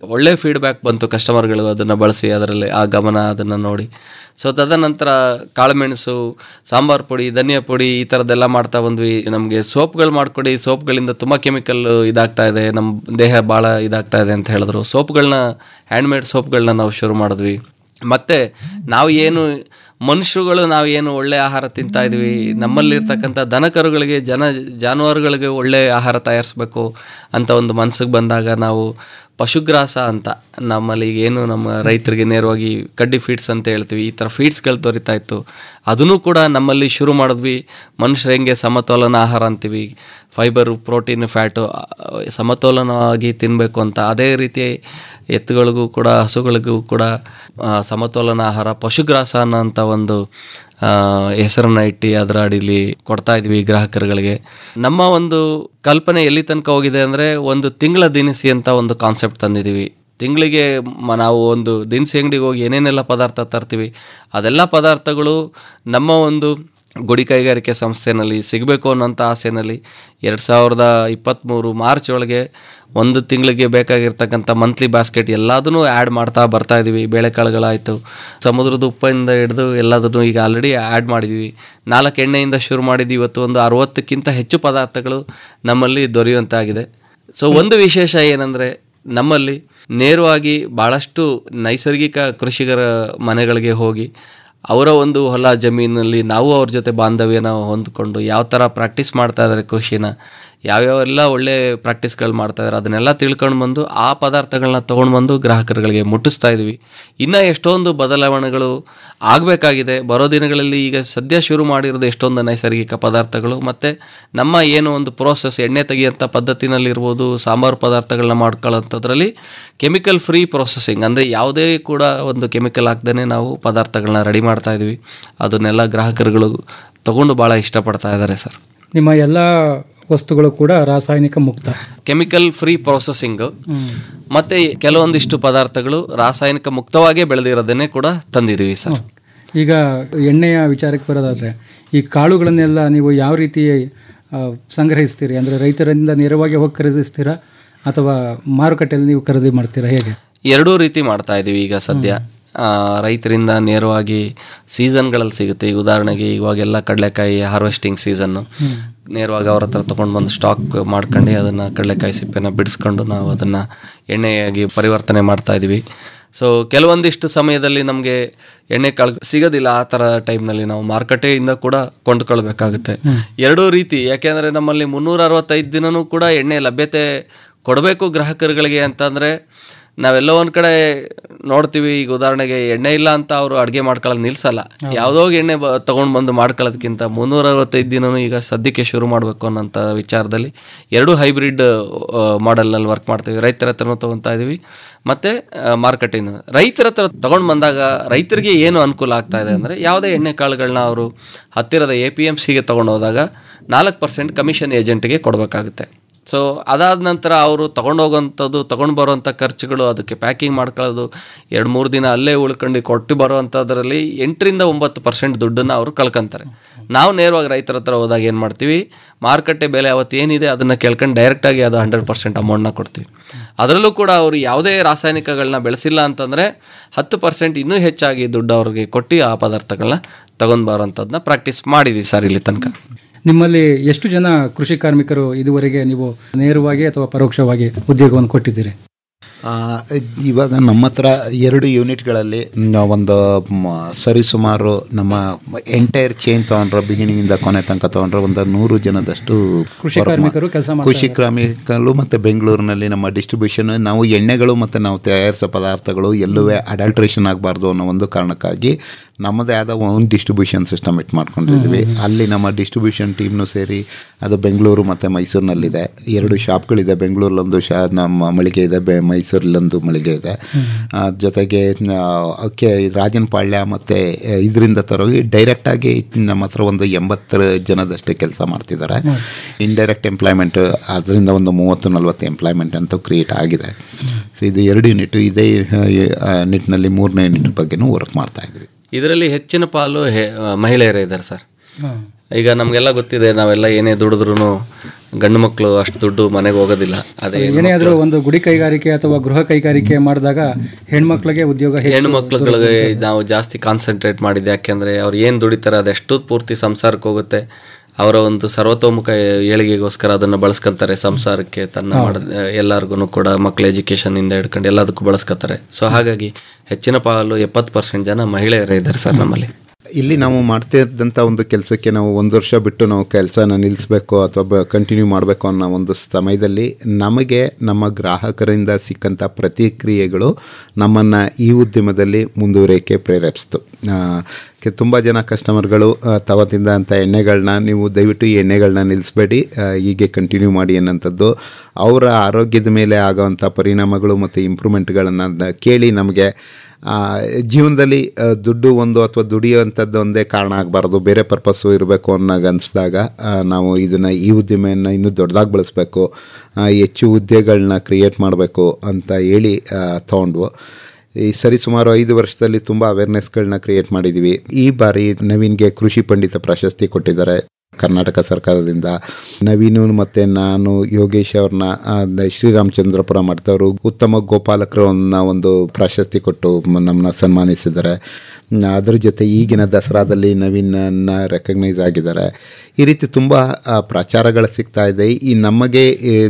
H: ಒಳ್ಳೆ ಫೀಡ್ಬ್ಯಾಕ್ ಬಂತು ಕಸ್ಟಮರ್ಗಳು ಅದನ್ನು ಬಳಸಿ ಅದರಲ್ಲಿ ಆ ಗಮನ ಅದನ್ನು ನೋಡಿ ಸೊ ತದನಂತರ ಕಾಳುಮೆಣಸು ಸಾಂಬಾರ್ ಪುಡಿ ಧನಿಯಾ ಪುಡಿ ಈ ಥರದ್ದೆಲ್ಲ ಮಾಡ್ತಾ ಬಂದ್ವಿ ನಮಗೆ ಸೋಪ್ಗಳು ಮಾಡ್ಕೊಡಿ ಸೋಪ್ಗಳಿಂದ ತುಂಬ ಕೆಮಿಕಲ್ ಇದಾಗ್ತಾ ಇದೆ ನಮ್ಮ ದೇಹ ಭಾಳ ಇದಾಗ್ತಾ ಇದೆ ಅಂತ ಹೇಳಿದ್ರು ಸೋಪ್ಗಳನ್ನ ಹ್ಯಾಂಡ್ಮೇಡ್ ಸೋಪ್ಗಳನ್ನ ನಾವು ಶುರು ಮಾಡಿದ್ವಿ ಮತ್ತೆ ನಾವು ಏನು ಮನುಷ್ಯರುಗಳು ನಾವು ಏನು ಒಳ್ಳೆ ಆಹಾರ ತಿಂತಾ ಇದೀವಿ ನಮ್ಮಲ್ಲಿರ್ತಕ್ಕಂಥ ದನಕರುಗಳಿಗೆ ಜನ ಜಾನುವಾರುಗಳಿಗೆ ಒಳ್ಳೆ ಆಹಾರ ತಯಾರಿಸ್ಬೇಕು ಅಂತ ಒಂದು ಮನಸ್ಸಿಗೆ ಬಂದಾಗ ನಾವು ಪಶುಗ್ರಾಸ ಅಂತ ನಮ್ಮಲ್ಲಿ ಏನು ನಮ್ಮ ರೈತರಿಗೆ ನೇರವಾಗಿ ಕಡ್ಡಿ ಫೀಡ್ಸ್ ಅಂತ ಹೇಳ್ತೀವಿ ಈ ಥರ ಫೀಡ್ಸ್ಗಳು ದೊರೀತಾ ಇತ್ತು ಅದನ್ನು ಕೂಡ ನಮ್ಮಲ್ಲಿ ಶುರು ಮಾಡಿದ್ವಿ ಮನುಷ್ಯರು ಹೆಂಗೆ ಸಮತೋಲನ ಆಹಾರ ಅಂತೀವಿ ಫೈಬರು ಪ್ರೋಟೀನ್ ಫ್ಯಾಟು ಸಮತೋಲನವಾಗಿ ತಿನ್ನಬೇಕು ಅಂತ ಅದೇ ರೀತಿ ಎತ್ತುಗಳಿಗೂ ಕೂಡ ಹಸುಗಳಿಗೂ ಕೂಡ ಆ, ಸಮತೋಲನ ಆಹಾರ ಪಶುಗ್ರಾಸ ಅನ್ನೋಂಥ ಒಂದು ಆ, ಹೆಸರನ್ನ ಇಟ್ಟು ಅದರ ಅಡಿಲಿ ಕೊಡ್ತಾ ಇದ್ವಿ ಗ್ರಾಹಕರುಗಳಿಗೆ ನಮ್ಮ ಒಂದು ಕಲ್ಪನೆ ಎಲ್ಲಿ ತನಕ ಹೋಗಿದೆ ಅಂದರೆ ಒಂದು ತಿಂಗಳ ದಿನಸಿ ಅಂತ ಒಂದು ಕಾನ್ಸೆಪ್ಟ್ ತಂದಿದ್ದೀವಿ ತಿಂಗಳಿಗೆ ಮ- ನಾವು ಒಂದು ದಿನಸಿ ಅಂಗಡಿಗೆ ಹೋಗಿ ಏನೇನೆಲ್ಲ ಪದಾರ್ಥ ತರ್ತೀವಿ ಅದೆಲ್ಲ ಪದಾರ್ಥಗಳು ನಮ್ಮ ಒಂದು ಗುಡಿ ಕೈಗಾರಿಕೆ ಸಂಸ್ಥೆನಲ್ಲಿ ಸಿಗಬೇಕು ಅನ್ನೋಂಥ ಆಸೆನಲ್ಲಿ ಎರಡು ಸಾವಿರದ ಇಪ್ಪತ್ತ್ಮೂರು ಮಾರ್ಚ್ ಒಳಗೆ ಒಂದು ತಿಂಗಳಿಗೆ ಬೇಕಾಗಿರ್ತಕ್ಕಂಥ ಮಂತ್ಲಿ ಬಾಸ್ಕೆಟ್ ಎಲ್ಲದನ್ನೂ ಆ್ಯಡ್ ಮಾಡ್ತಾ ಬರ್ತಾ ಇದ್ದೀವಿ ಬೇಳೆಕಾಳುಗಳಾಯಿತು ಸಮುದ್ರದ ಉಪ್ಪಿಂದ ಹಿಡಿದು ಎಲ್ಲದನ್ನು ಈಗ ಆಲ್ರೆಡಿ ಆ್ಯಡ್ ಮಾಡಿದ್ದೀವಿ ನಾಲ್ಕು ಎಣ್ಣೆಯಿಂದ ಶುರು ಮಾಡಿದ್ವಿ ಇವತ್ತು ಒಂದು ಅರವತ್ತಕ್ಕಿಂತ ಹೆಚ್ಚು ಪದಾರ್ಥಗಳು ನಮ್ಮಲ್ಲಿ ದೊರೆಯುವಂತಾಗಿದೆ ಸೊ ಒಂದು ವಿಶೇಷ ಏನಂದರೆ ನಮ್ಮಲ್ಲಿ ನೇರವಾಗಿ ಭಾಳಷ್ಟು ನೈಸರ್ಗಿಕ ಕೃಷಿಕರ ಮನೆಗಳಿಗೆ ಹೋಗಿ ಅವರ ಒಂದು ಹೊಲ ಜಮೀನಲ್ಲಿ ನಾವು ಅವ್ರ ಜೊತೆ ಬಾಂಧವ್ಯನ ಹೊಂದ್ಕೊಂಡು ಯಾವ ಥರ ಪ್ರಾಕ್ಟೀಸ್ ಮಾಡ್ತಾ ಇದ್ದಾರೆ ಕೃಷಿನ ಯಾವ್ಯಾವೆಲ್ಲ ಒಳ್ಳೆ ಪ್ರಾಕ್ಟೀಸ್ಗಳು ಮಾಡ್ತಾ ಇದ್ದಾರೆ ಅದನ್ನೆಲ್ಲ ತಿಳ್ಕೊಂಡು ಬಂದು ಆ ಪದಾರ್ಥಗಳನ್ನ ತೊಗೊಂಡು ಬಂದು ಗ್ರಾಹಕರುಗಳಿಗೆ ಮುಟ್ಟಿಸ್ತಾ ಇದ್ವಿ ಇನ್ನು ಎಷ್ಟೊಂದು ಬದಲಾವಣೆಗಳು ಆಗಬೇಕಾಗಿದೆ ಬರೋ ದಿನಗಳಲ್ಲಿ ಈಗ ಸದ್ಯ ಶುರು ಮಾಡಿರೋದು ಎಷ್ಟೊಂದು ನೈಸರ್ಗಿಕ ಪದಾರ್ಥಗಳು ಮತ್ತು ನಮ್ಮ ಏನು ಒಂದು ಪ್ರೋಸೆಸ್ ಎಣ್ಣೆ ತೆಗಿಯೋಂಥ ಪದ್ಧತಿನಲ್ಲಿರ್ಬೋದು ಸಾಂಬಾರು ಪದಾರ್ಥಗಳನ್ನ ಮಾಡ್ಕೊಳ್ಳೋಂಥದ್ರಲ್ಲಿ ಕೆಮಿಕಲ್ ಫ್ರೀ ಪ್ರೊಸೆಸಿಂಗ್ ಅಂದರೆ ಯಾವುದೇ ಕೂಡ ಒಂದು ಕೆಮಿಕಲ್ ಹಾಕ್ದೇ ನಾವು ಪದಾರ್ಥಗಳನ್ನ ರೆಡಿ ಮಾಡ್ತಾ ಇದ್ವಿ ಅದನ್ನೆಲ್ಲ ಗ್ರಾಹಕರುಗಳು ತಗೊಂಡು ಭಾಳ ಇಷ್ಟಪಡ್ತಾ ಇದ್ದಾರೆ ಸರ್
F: ನಿಮ್ಮ ಎಲ್ಲ ವಸ್ತುಗಳು ಕೂಡ ರಾಸಾಯನಿಕ ಮುಕ್ತ
H: ಕೆಮಿಕಲ್ ಫ್ರೀ ಪ್ರೊಸೆಸಿಂಗ್ ಮತ್ತೆ ಕೆಲವೊಂದಿಷ್ಟು ಪದಾರ್ಥಗಳು ರಾಸಾಯನಿಕ ಮುಕ್ತವಾಗೇ ಬೆಳೆದಿರೋದನ್ನೇ ಕೂಡ ತಂದಿದ್ದೀವಿ ಸರ್
F: ಈಗ ಎಣ್ಣೆಯ ವಿಚಾರಕ್ಕೆ ಬರೋದಾದ್ರೆ ಈ ಕಾಳುಗಳನ್ನೆಲ್ಲ ನೀವು ಯಾವ ರೀತಿ ಆ, ಸಂಗ್ರಹಿಸ್ತೀರಿ ಅಂದರೆ ರೈತರಿಂದ ನೇರವಾಗಿ ಹೋಗಿ ಖರೀದಿಸ್ತೀರಾ ಅಥವಾ ಮಾರುಕಟ್ಟೆಯಲ್ಲಿ ನೀವು ಖರೀದಿ ಮಾಡ್ತೀರಾ ಹೇಗೆ
H: ಎರಡೂ ರೀತಿ ಮಾಡ್ತಾ ಇದೀವಿ ಈಗ ಸದ್ಯ ಆ, ರೈತರಿಂದ ನೇರವಾಗಿ ಸೀಸನ್ಗಳಲ್ಲಿ ಸಿಗುತ್ತೆ ಈಗ ಉದಾಹರಣೆಗೆ ಇವಾಗೆಲ್ಲ ಕಡಲೆಕಾಯಿ ಹಾರ್ವೆಸ್ಟಿಂಗ್ ಸೀಸನ್ನು ನೇರವಾಗಿ ಅವ್ರ ಹತ್ರ ತೊಗೊಂಡು ಬಂದು ಸ್ಟಾಕ್ ಮಾಡ್ಕೊಂಡು ಅದನ್ನು ಕಡಲೆಕಾಯಿ ಸಿಪ್ಪೆನ ಬಿಡಿಸ್ಕೊಂಡು ನಾವು ಅದನ್ನು ಎಣ್ಣೆಯಾಗಿ ಪರಿವರ್ತನೆ ಮಾಡ್ತಾ ಇದೀವಿ ಸೊ ಕೆಲವೊಂದಿಷ್ಟು ಸಮಯದಲ್ಲಿ ನಮಗೆ ಎಣ್ಣೆ ಕಾಳು ಸಿಗೋದಿಲ್ಲ ಆ ಥರ ಟೈಮ್ನಲ್ಲಿ ನಾವು ಮಾರುಕಟ್ಟೆಯಿಂದ ಕೂಡ ಕೊಂಡ್ಕೊಳ್ಬೇಕಾಗುತ್ತೆ ಎರಡೂ ರೀತಿ ಯಾಕೆಂದರೆ ನಮ್ಮಲ್ಲಿ ಮುನ್ನೂರ ಅರವತ್ತೈದು ದಿನನೂ ಕೂಡ ಎಣ್ಣೆ ಲಭ್ಯತೆ ಕೊಡಬೇಕು ಗ್ರಾಹಕರುಗಳಿಗೆ ಅಂತಂದರೆ ನಾವೆಲ್ಲೋ ಒಂದು ಕಡೆ ನೋಡ್ತೀವಿ ಈಗ ಉದಾಹರಣೆಗೆ ಎಣ್ಣೆ ಇಲ್ಲ ಅಂತ ಅವರು ಅಡುಗೆ ಮಾಡ್ಕೊಳ್ಳೋದು ನಿಲ್ಸಲ್ಲ ಯಾವುದೋ ಎಣ್ಣೆ ಬ ತೊಗೊಂಡು ಬಂದು ಮಾಡ್ಕೊಳ್ಳೋದಕ್ಕಿಂತ ಮುನ್ನೂರ ಅರವತ್ತೈದು ದಿನನೂ ಈಗ ಸದ್ಯಕ್ಕೆ ಶುರು ಮಾಡಬೇಕು ಅನ್ನೋಂಥ ವಿಚಾರದಲ್ಲಿ ಎರಡು ಹೈಬ್ರಿಡ್ ಮಾಡೆಲ್ನಲ್ಲಿ ವರ್ಕ್ ಮಾಡ್ತೀವಿ ರೈತರ ಹತ್ರನೂ ತೊಗೊತಾ ಇದೀವಿ ಮತ್ತು ಮಾರ್ಕೆಟಿಂದ ರೈತರ ಹತ್ರ ತೊಗೊಂಡು ಬಂದಾಗ ರೈತರಿಗೆ ಏನು ಅನುಕೂಲ ಆಗ್ತಾ ಇದೆ ಅಂದರೆ ಯಾವುದೇ ಎಣ್ಣೆ ಕಾಳುಗಳನ್ನ ಅವರು ಹತ್ತಿರದ ಎ ಪಿ ಎಮ್ ಸಿಗೆ ತೊಗೊಂಡು ಹೋದಾಗ ನಾಲ್ಕು ಪರ್ಸೆಂಟ್ ಕಮಿಷನ್ ಏಜೆಂಟ್ಗೆ ಕೊಡಬೇಕಾಗುತ್ತೆ ಸೊ ಅದಾದ ನಂತರ ಅವರು ತೊಗೊಂಡು ಹೋಗೋವಂಥದ್ದು ತೊಗೊಂಡು ಬರೋವಂಥ ಖರ್ಚುಗಳು ಅದಕ್ಕೆ ಪ್ಯಾಕಿಂಗ್ ಮಾಡ್ಕೊಳ್ಳೋದು ಎರಡು ಮೂರು ದಿನ ಅಲ್ಲೇ ಉಳ್ಕೊಂಡು ಕೊಟ್ಟು ಬರೋವಂಥದ್ರಲ್ಲಿ ಎಂಟರಿಂದ ಒಂಬತ್ತು ಪರ್ಸೆಂಟ್ ದುಡ್ಡನ್ನು ಅವರು ಕಳ್ಕೊಂತಾರೆ ನಾವು ನೇರವಾಗಿ ರೈತರ ಹತ್ರ ಹೋದಾಗ ಏನು ಮಾಡ್ತೀವಿ ಮಾರುಕಟ್ಟೆ ಬೆಲೆ ಅವತ್ತು ಏನಿದೆ ಅದನ್ನು ಕೇಳ್ಕೊಂಡು ಡೈರೆಕ್ಟಾಗಿ ಅದು ಹಂಡ್ರೆಡ್ ಪರ್ಸೆಂಟ್ ಅಮೌಂಟ್ನ ಕೊಡ್ತೀವಿ ಅದರಲ್ಲೂ ಕೂಡ ಅವರು ಯಾವುದೇ ರಾಸಾಯನಿಕಗಳನ್ನ ಬೆಳೆಸಿಲ್ಲ ಅಂತಂದರೆ ಹತ್ತು ಪರ್ಸೆಂಟ್ ಇನ್ನೂ ಹೆಚ್ಚಾಗಿ ದುಡ್ಡು ಅವ್ರಿಗೆ ಕೊಟ್ಟು ಆ ಪದಾರ್ಥಗಳನ್ನ ತಗೊಂಡು ಬರೋವಂಥದ್ದನ್ನ ಪ್ರಾಕ್ಟೀಸ್ ಮಾಡಿದ್ದೀವಿ ಸರ್ ಇಲ್ಲಿ ತನಕ
F: ನಿಮ್ಮಲ್ಲಿ ಎಷ್ಟು ಜನ ಕೃಷಿ ಕಾರ್ಮಿಕರು ಇದುವರೆಗೆ ನೀವು ನೇರವಾಗಿ ಅಥವಾ ಪರೋಕ್ಷವಾಗಿ ಉದ್ಯೋಗವನ್ನು ಕೊಟ್ಟಿದ್ದೀರಿ
G: ಆ, ಇವಾಗ ನಮ್ಮ ಹತ್ರ ಎರಡು ಯೂನಿಟ್ಗಳಲ್ಲಿ ನ- ಒಂದು ಮ, ಸರಿಸುಮಾರು ನಮ್ಮ ಎಂಟೈರ್ ಚೇನ್ ತೊಗೊಂಡ್ರೆ ಬಿಗಿನಿಂಗಿಂದ ಕೊನೆ ತನಕ ತೊಗೊಂಡ್ರೆ ಒಂದು ನೂರು ಜನದಷ್ಟು
F: ಕೃಷಿ
G: work ಮಾ-
F: ಕಾರ್ಮಿಕರು ಕೆಲಸ ಮಾಡ್ತಾ
G: ಕೃಷಿ ಕಾರ್ಮಿಕರು ಮತ್ತು ಬೆಂಗಳೂರಿನಲ್ಲಿ ನಮ್ಮ ಡಿಸ್ಟ್ರಿಬ್ಯೂಷನ್ ನಾವು ಎಣ್ಣೆಗಳು ಮತ್ತು ನಾವು ತಯಾರಿಸೋ ಪದಾರ್ಥಗಳು ಎಲ್ಲೂ ಅಡಲ್ಟ್ರೇಷನ್ ಆಗಬಾರ್ದು ಅನ್ನೋ ಒಂದು ಕಾರಣಕ್ಕಾಗಿ ನಮ್ಮದೇ ಆದ ಒಂದು ಡಿಸ್ಟ್ರಿಬ್ಯೂಷನ್ ಸಿಸ್ಟಮ್ ಇಟ್ ಮಾಡ್ಕೊಂಡಿದ್ದೀವಿ ಅಲ್ಲಿ ನಮ್ಮ ಡಿಸ್ಟ್ರಿಬ್ಯೂಷನ್ ಟೀಮ್ನು ಸೇರಿ ಅದು ಬೆಂಗಳೂರು ಮತ್ತು ಮೈಸೂರಿನಲ್ಲಿದೆ ಎರಡು ಶಾಪ್ಗಳಿದೆ ಬೆಂಗಳೂರಲ್ಲೊಂದು ಶಾ ನಮ್ಮ ಮಳಿಗೆ ಇದೆ ಬೆ ಮೈಸೂರಲ್ಲೊಂದು ಮಳಿಗೆ ಇದೆ ಆ, ಜೊತೆಗೆ ಓಕೆ ರಾಜನಪಾಳ್ಯ ಮತ್ತು ಇದರಿಂದ ತರೋಗಿ ಡೈರೆಕ್ಟಾಗಿ ನಮ್ಮ ಹತ್ರ ಒಂದು ಎಂಬತ್ತರ ಜನದಷ್ಟೇ ಕೆಲಸ ಮಾಡ್ತಿದ್ದಾರೆ ಇಂಡೈರೆಕ್ಟ್ ಎಂಪ್ಲಾಯ್ಮೆಂಟ್ ಅದರಿಂದ ಒಂದು ಮೂವತ್ತು ನಲ್ವತ್ತು ಎಂಪ್ಲಾಯ್ಮೆಂಟ್ ಅಂತೂ ಕ್ರಿಯೇಟ್ ಆಗಿದೆ ಸೊ ಇದು ಎರಡು ಯೂನಿಟ್ ಇದೇ ಆ, ನಿಟ್ಟಿನಲ್ಲಿ ಮೂರನೇ ಯೂನಿಟ್ ಬಗ್ಗೆನೂ ವರ್ಕ್ ಮಾಡ್ತಾ ಇದ್ವಿ
H: ಇದರಲ್ಲಿ ಹೆಚ್ಚಿನ ಪಾಲು ಹೆ- ಮಹಿಳೆಯರೇ ಇದ್ದಾರೆ ಸರ್ ಈಗ ನಮಗೆಲ್ಲ ಗೊತ್ತಿದೆ ನಾವೆಲ್ಲ ಏನೇ ದುಡಿದ್ರೂ ಗಂಡು ಮಕ್ಕಳು ಅಷ್ಟು ದುಡ್ಡು ಮನೆಗೆ ಹೋಗೋದಿಲ್ಲ ಅದೇ
F: ಏನೇ ಆದರೂ ಒಂದು ಗುಡಿ ಕೈಗಾರಿಕೆ ಅಥವಾ ಗೃಹ ಕೈಗಾರಿಕೆ ಮಾಡಿದಾಗ ಹೆಣ್ಮಕ್ಳಿಗೆ ಉದ್ಯೋಗ ಹೆಚ್ಚು
H: ಹೆಣ್ಣು ಮಕ್ಳುಗಳಿಗೆ ನಾವು ಜಾಸ್ತಿ ಕಾನ್ಸಂಟ್ರೇಟ್ ಮಾಡಿದ್ದು ಯಾಕೆಂದ್ರೆ ಅವ್ರು ಏನು ದುಡಿತಾರೆ ಅದೆಷ್ಟು ಪೂರ್ತಿ ಸಂಸಾರಕ್ಕೆ ಹೋಗುತ್ತೆ ಅವರ ಒಂದು ಸರ್ವತೋಮುಖ ಏಳಿಗೆಗೋಸ್ಕರ ಅದನ್ನು ಬಳಸ್ಕೊಂತಾರೆ ಸಂಸಾರಕ್ಕೆ ತನ್ನ ಮಾಡ ಎಲ್ಲರಿಗೂ ಕೂಡ ಮಕ್ಕಳ ಎಜುಕೇಶನ್ ಇಂದ ಹಿಡ್ಕೊಂಡು ಎಲ್ಲದಕ್ಕೂ ಬಳಸ್ಕೊತಾರೆ ಸೊ ಹಾಗಾಗಿ ಹೆಚ್ಚಿನ ಪಾಲು ಎಪ್ಪತ್ತು ಪರ್ಸೆಂಟ್ ಜನ ಮಹಿಳೆಯರೇ ಇದ್ದಾರೆ ಸರ್ ನಮ್ಮಲ್ಲಿ
G: ಇಲ್ಲಿ ನಾವು ಮಾಡ್ತಿದ್ದಂಥ ಒಂದು ಕೆಲಸಕ್ಕೆ ನಾವು ಒಂದು ವರ್ಷ ಬಿಟ್ಟು ನಾವು ಕೆಲಸನ ನಿಲ್ಲಿಸಬೇಕು ಅಥವಾ ಕಂಟಿನ್ಯೂ ಮಾಡಬೇಕು ಅನ್ನೋ ಒಂದು ಸಮಯದಲ್ಲಿ ನಮಗೆ ನಮ್ಮ ಗ್ರಾಹಕರಿಂದ ಸಿಕ್ಕಂಥ ಪ್ರತಿಕ್ರಿಯೆಗಳು ನಮ್ಮನ್ನು ಈ ಉದ್ಯಮದಲ್ಲಿ ಮುಂದುವರಿಯೋಕ್ಕೆ ಪ್ರೇರೇಪಿಸ್ತು ತುಂಬ ಜನ ಕಸ್ಟಮರ್ಗಳು ತವತಿಂದ ಅಂಥ ಎಣ್ಣೆಗಳನ್ನ ನೀವು ದಯವಿಟ್ಟು ಈ ಎಣ್ಣೆಗಳನ್ನ ನಿಲ್ಲಿಸಬೇಡಿ ಹೀಗೆ ಕಂಟಿನ್ಯೂ ಮಾಡಿ ಅನ್ನೋಂಥದ್ದು ಅವರ ಆರೋಗ್ಯದ ಮೇಲೆ ಆಗೋವಂಥ ಪರಿಣಾಮಗಳು ಮತ್ತು ಇಂಪ್ರೂವ್ಮೆಂಟ್ಗಳನ್ನು ಕೇಳಿ ನಮಗೆ ಆ, ಜೀವನದಲ್ಲಿ ಆ, ದುಡ್ಡು ಒಂದು ಅಥವಾ ದುಡಿಯುವಂಥದ್ದು ಒಂದೇ ಕಾರಣ ಆಗಬಾರ್ದು ಬೇರೆ ಪರ್ಪಸ್ಸು ಇರಬೇಕು ಅನ್ನೋದು ಅನಿಸಿದಾಗ ನಾವು ಇದನ್ನು ಈ ಉದ್ಯಮೆಯನ್ನು ಇನ್ನೂ ದೊಡ್ಡದಾಗಿ ಬೆಳೆಸ್ಬೇಕು ಆ, ಹೆಚ್ಚು ಹುದ್ದೆಗಳನ್ನ ಕ್ರಿಯೇಟ್ ಮಾಡಬೇಕು ಅಂತ ಹೇಳಿ ತೊಗೊಂಡ್ವು ಈ ಸರಿ ಸುಮಾರು ಐದು ವರ್ಷದಲ್ಲಿ ತುಂಬ ಅವೇರ್ನೆಸ್ಗಳನ್ನ ಕ್ರಿಯೇಟ್ ಮಾಡಿದ್ದೀವಿ ಈ ಬಾರಿ ನವೀನ್ಗೆ ಕೃಷಿ ಪಂಡಿತ ಪ್ರಶಸ್ತಿ ಕೊಟ್ಟಿದ್ದಾರೆ ಕರ್ನಾಟಕ ಸರ್ಕಾರದಿಂದ ನವೀನು ಮತ್ತು ನಾನು ಯೋಗೇಶ್ ಅವ್ರನ್ನ ಆ, ದ- ಶ್ರೀರಾಮಚಂದ್ರಪುರ ಮಠದವರು ಉತ್ತಮ ಗೋಪಾಲಕರು ಅನ್ನೋ ಒಂದು ಪ್ರಶಸ್ತಿ ಕೊಟ್ಟು ಮ- ನಮ್ಮನ್ನ ಸನ್ಮಾನಿಸಿದ್ದಾರೆ ನ- ಅದ್ರ ಜೊತೆ ಈಗಿನ ದಸರಾದಲ್ಲಿ ನವೀನನ್ನ ರೆಕಗ್ನೈಸ್ ಆಗಿದ್ದಾರೆ ಈ ರೀತಿ ತುಂಬ ಆ, ಪ್ರಚಾರಗಳು ಸಿಗ್ತಾ ಇದೆ ಈ ನಮಗೆ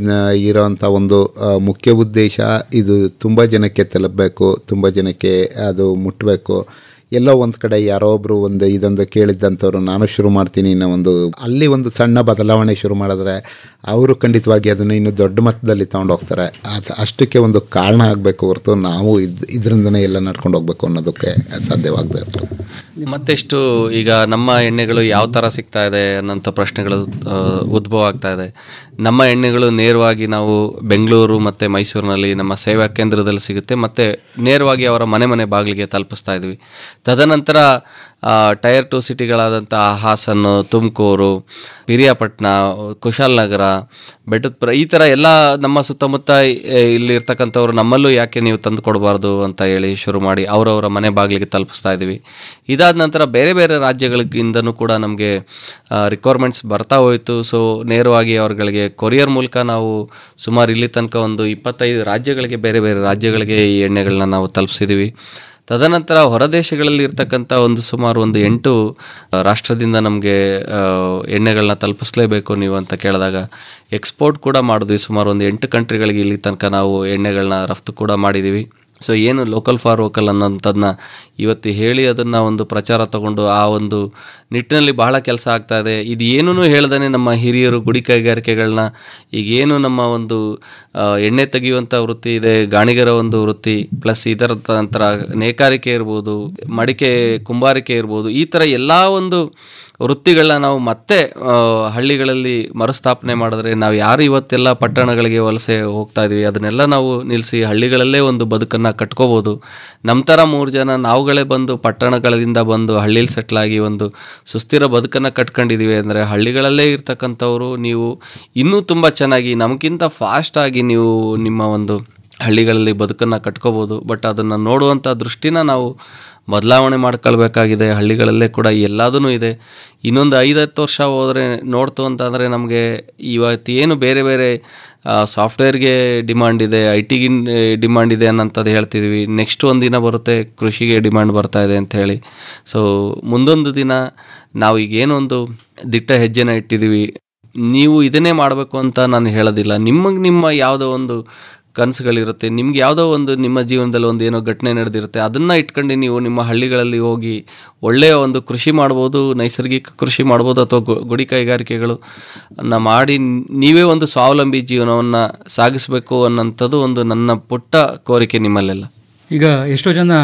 G: ಇರೋವಂಥ ಒಂದು ಆ, ಮುಖ್ಯ ಉದ್ದೇಶ ಇದು ತುಂಬ ಜನಕ್ಕೆ ತಲುಪಬೇಕು ತುಂಬ ಜನಕ್ಕೆ ಅದು ಮುಟ್ಟಬೇಕು ಎಲ್ಲೋ ಒಂದು ಕಡೆ ಯಾರೋ ಒಬ್ರು ಒಂದು ಇದೊಂದು ಕೇಳಿದ್ದಂಥವ್ರು ನಾನು ಶುರು ಮಾಡ್ತೀನಿ ಅನ್ನೋ ಒಂದು ಅಲ್ಲಿ ಒಂದು ಸಣ್ಣ ಬದಲಾವಣೆ ಶುರು ಮಾಡಿದ್ರೆ ಅವರು ಖಂಡಿತವಾಗಿ ಅದನ್ನು ಇನ್ನು ದೊಡ್ಡ ಮಟ್ಟದಲ್ಲಿ ತಗೊಂಡು ಹೋಗ್ತಾರೆ ಅದು ಅಷ್ಟಕ್ಕೆ ಒಂದು ಕಾರಣ ಆಗಬೇಕು ಹೊರತು ನಾವು ಇದ್ ಇದರಿಂದನೇ ಎಲ್ಲ ನಡ್ಕೊಂಡು ಹೋಗ್ಬೇಕು ಅನ್ನೋದಕ್ಕೆ ಸಾಧ್ಯವಾಗದೆ ಇರ್ತದೆ
H: ಮತ್ತೆಷ್ಟು ಈಗ ನಮ್ಮ ಎಣ್ಣೆಗಳು ಯಾವ ಥರ ಸಿಗ್ತಾ ಇದೆ ಅನ್ನೋಂಥ ಪ್ರಶ್ನೆಗಳು ಆ, ಉದ್ಭವ ಆಗ್ತಾ ಇದೆ ನಮ್ಮ ಎಣ್ಣೆಗಳು ನೇರವಾಗಿ ನಾವು ಬೆಂಗಳೂರು ಮತ್ತು ಮೈಸೂರಿನಲ್ಲಿ ನಮ್ಮ ಸೇವಾ ಕೇಂದ್ರದಲ್ಲಿ ಸಿಗುತ್ತೆ ಮತ್ತು ನೇರವಾಗಿ ಅವರ ಮನೆ ಮನೆ ಬಾಗಿಲಿಗೆ ತಲುಪಿಸ್ತಾ ಇದ್ವಿ ತದನಂತರ ಆ, ಟೈರ್ ಟು ಸಿಟಿಗಳಾದಂಥ ಹಾಸನ್ನು ತುಮಕೂರು ಪಿರಿಯಾಪಟ್ಟಣ ಕುಶಾಲನಗರ ಬೆಟ್ಟದಪುರ ಈ ಥರ ಎಲ್ಲ ನಮ್ಮ ಸುತ್ತಮುತ್ತ ಎ, ಇಲ್ಲಿ ಇರ್ತಕ್ಕಂಥವ್ರು ನಮ್ಮಲ್ಲೂ ಯಾಕೆ ನೀವು ತಂದು ಕೊಡಬಾರ್ದು ಅಂತ ಹೇಳಿ ಶುರು ಮಾಡಿ ಅವರವರ ಮನೆ ಬಾಗಿಲಿಗೆ ತಲುಪಿಸ್ತಾ ಇದ್ದೀವಿ ಇದಾದ ನಂತರ ಬೇರೆ ಬೇರೆ ರಾಜ್ಯಗಳಿಂದನೂ ಕೂಡ ನಮಗೆ ರಿಕ್ವೈರ್ಮೆಂಟ್ಸ್ ಬರ್ತಾ ಹೋಯಿತು ಸೊ ನೇರವಾಗಿ ಅವ್ರಗಳಿಗೆ ಕೊರಿಯರ್ ಮೂಲಕ ನಾವು ಸುಮಾರು ಇಲ್ಲಿ ತನಕ ಒಂದು ಇಪ್ಪತ್ತೈದು ರಾಜ್ಯಗಳಿಗೆ ಬೇರೆ ಬೇರೆ ರಾಜ್ಯಗಳಿಗೆ ಈ ಎಣ್ಣೆಗಳನ್ನ ನಾವು ತಲುಪಿಸಿದ್ದೀವಿ ತದನಂತರ ಹೊರದೇಶಗಳಲ್ಲಿ ಇರ್ತಕ್ಕಂಥ ಒಂದು ಸುಮಾರು ಒಂದು ಎಂಟು ಆ, ರಾಷ್ಟ್ರದಿಂದ ನಮಗೆ ಎಣ್ಣೆಗಳನ್ನ ತಲುಪಿಸ್ಲೇಬೇಕು ನೀವು ಅಂತ ಕೇಳಿದಾಗ ಎಕ್ಸ್ಪೋರ್ಟ್ ಕೂಡ ಮಾಡಿದ್ವಿ ಸುಮಾರು ಒಂದು ಎಂಟು ಕಂಟ್ರಿಗಳಿಗೆ ಇಲ್ಲಿ ತನಕ ನಾವು ಎಣ್ಣೆಗಳನ್ನ ರಫ್ತು ಕೂಡ ಮಾಡಿದ್ದೀವಿ ಸೊ ಏನು ಲೋಕಲ್ ಫಾರ್ ವೋಕಲ್ ಅನ್ನೋಂಥದ್ದನ್ನ ಇವತ್ತು ಹೇಳಿ ಅದನ್ನು ಒಂದು ಪ್ರಚಾರ ತಗೊಂಡು ಆ ಒಂದು ನಿಟ್ಟಿನಲ್ಲಿ ಬಹಳ ಕೆಲಸ ಆಗ್ತಾ ಇದೆ ಇದು ಏನೂ ಹೇಳ್ದೇ ನಮ್ಮ ಹಿರಿಯರು ಗುಡಿ ಕೈಗಾರಿಕೆಗಳನ್ನ ಈಗೇನು ನಮ್ಮ ಒಂದು ಆ, ಎಣ್ಣೆ ತೆಗೆಯುವಂಥ ವೃತ್ತಿ ಇದೆ ಗಾಣಿಗರ ಒಂದು ವೃತ್ತಿ ಪ್ಲಸ್ ಇದರ ನಂತರ ನೇಕಾರಿಕೆ ಇರ್ಬೋದು ಮಡಿಕೆ ಕುಂಬಾರಿಕೆ ಇರ್ಬೋದು ಈ ಥರ ಎಲ್ಲ ಒಂದು ವೃತ್ತಿಗಳನ್ನ ನಾವು ಮತ್ತೆ ಆ, ಹಳ್ಳಿಗಳಲ್ಲಿ ಮರುಸ್ಥಾಪನೆ ಮಾಡಿದ್ರೆ ನಾವು ಯಾರು ಇವತ್ತೆಲ್ಲ ಪಟ್ಟಣಗಳಿಗೆ ವಲಸೆ ಹೋಗ್ತಾ ಇದೀವಿ ಅದನ್ನೆಲ್ಲ ನಾವು ನಿಲ್ಲಿಸಿ ಹಳ್ಳಿಗಳಲ್ಲೇ ಒಂದು ಬದುಕನ್ನು ಕಟ್ಕೋಬೋದು ನಮ್ಮ ಥರ ಮೂರು ಜನ ನಾವುಗಳೇ ಬಂದು ಪಟ್ಟಣಗಳಿಂದ ಬಂದು ಹಳ್ಳಿಲಿ ಸೆಟ್ಲ್ ಆಗಿ ಒಂದು ಸುಸ್ಥಿರ ಬದುಕನ್ನು ಕಟ್ಕೊಂಡಿದ್ದೀವಿ ಅಂದರೆ ಹಳ್ಳಿಗಳಲ್ಲೇ ಇರ್ತಕ್ಕಂಥವ್ರು ನೀವು ಇನ್ನೂ ತುಂಬ ಚೆನ್ನಾಗಿ ನಮಗಿಂತ ಫಾಸ್ಟಾಗಿ ನೀವು ನಿಮ್ಮ ಒಂದು ಹಳ್ಳಿಗಳಲ್ಲಿ ಬದುಕನ್ನು ಕಟ್ಕೋಬೋದು ಬಟ್ ಅದನ್ನು ನೋಡುವಂಥ ದೃಷ್ಟಿನ ನಾವು ಬದಲಾವಣೆ ಮಾಡ್ಕೊಳ್ಬೇಕಾಗಿದೆ ಹಳ್ಳಿಗಳಲ್ಲೇ ಕೂಡ ಎಲ್ಲದೂ ಇದೆ ಇನ್ನೊಂದು ಐದತ್ತು ವರ್ಷ ಹೋದರೆ ನೋಡ್ತು ಅಂತಂದರೆ ನಮಗೆ ಇವತ್ತು ಏನು ಬೇರೆ ಬೇರೆ ಸಾಫ್ಟ್ವೇರ್ಗೆ ಡಿಮಾಂಡ್ ಇದೆ ಐ ಟಿಗೆ ಡಿಮಾಂಡ್ ಇದೆ ಅನ್ನೋಂಥದ್ದು ಹೇಳ್ತಿದ್ವಿ ನೆಕ್ಸ್ಟ್ ಒಂದು ದಿನ ಬರುತ್ತೆ ಕೃಷಿಗೆ ಡಿಮಾಂಡ್ ಬರ್ತಾ ಇದೆ ಅಂತ ಹೇಳಿ ಸೊ ಮುಂದೊಂದು ದಿನ ನಾವು ಈಗೇನೊಂದು ದಿಟ್ಟ ಹೆಜ್ಜೆನ ಇಟ್ಟಿದ್ದೀವಿ ನೀವು ಇದನ್ನೇ ಮಾಡಬೇಕು ಅಂತ ನಾನು ಹೇಳೋದಿಲ್ಲ ನಿಮಗೆ ನಿಮ್ಮ ಯಾವುದೋ ಒಂದು ಕನಸುಗಳಿರುತ್ತೆ ನಿಮ್ಗೆ ಯಾವುದೋ ಒಂದು ನಿಮ್ಮ ಜೀವನದಲ್ಲಿ ಒಂದು ಏನೋ ಘಟನೆ ನಡೆದಿರುತ್ತೆ ಅದನ್ನು ಇಟ್ಕೊಂಡು ನೀವು ನಿಮ್ಮ ಹಳ್ಳಿಗಳಲ್ಲಿ ಹೋಗಿ ಒಳ್ಳೆಯ ಒಂದು ಕೃಷಿ ಮಾಡ್ಬೋದು ನೈಸರ್ಗಿಕ ಕೃಷಿ ಮಾಡ್ಬೋದು ಅಥವಾ ಗು- ಗುಡಿ ಕೈಗಾರಿಕೆಗಳು ಅನ್ನ ಮಾಡಿ ನೀವೇ ಒಂದು ಸ್ವಾವಲಂಬಿ ಜೀವನವನ್ನು ಸಾಗಿಸಬೇಕು ಅನ್ನೋಂಥದ್ದು ಒಂದು ನನ್ನ ಪುಟ್ಟ ಕೋರಿಕೆ ನಿಮ್ಮಲ್ಲೆಲ್ಲ
F: ಈಗ ಎಷ್ಟೋ ಜನ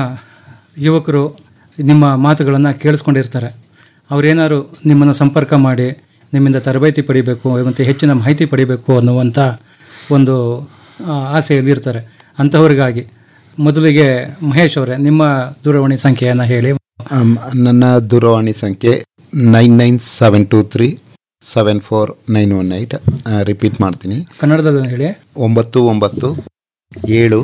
F: ಯುವಕರು ನಿಮ್ಮ ಮಾತುಗಳನ್ನು ಕೇಳಿಸ್ಕೊಂಡಿರ್ತಾರೆ ಅವರೇನಾದ್ರು ನಿಮ್ಮನ್ನು ಸಂಪರ್ಕ ಮಾಡಿ ನಿಮ್ಮಿಂದ ತರಬೇತಿ ಪಡಿಬೇಕು ಮತ್ತು ಹೆಚ್ಚಿನ ಮಾಹಿತಿ ಪಡಿಬೇಕು ಅನ್ನುವಂಥ ಒಂದು ಆ, ಆಸೆಯಲ್ಲಿರ್ತಾರೆ ಅಂಥವ್ರಿಗಾಗಿ ಮೊದಲಿಗೆ ಮಹೇಶ್ ಅವರೇ ನಿಮ್ಮ ದೂರವಾಣಿ ಸಂಖ್ಯೆಯನ್ನು ಹೇಳಿ
G: ಆಮ್, ನನ್ನ ದೂರವಾಣಿ ಸಂಖ್ಯೆ nine nine seven two three seven four nine one eight repeat ಮಾಡ್ತೀನಿ
F: ಕನ್ನಡದಲ್ಲಿ ಹೇಳಿ
G: ಒಂಬತ್ತು ಒಂಬತ್ತು ಏಳು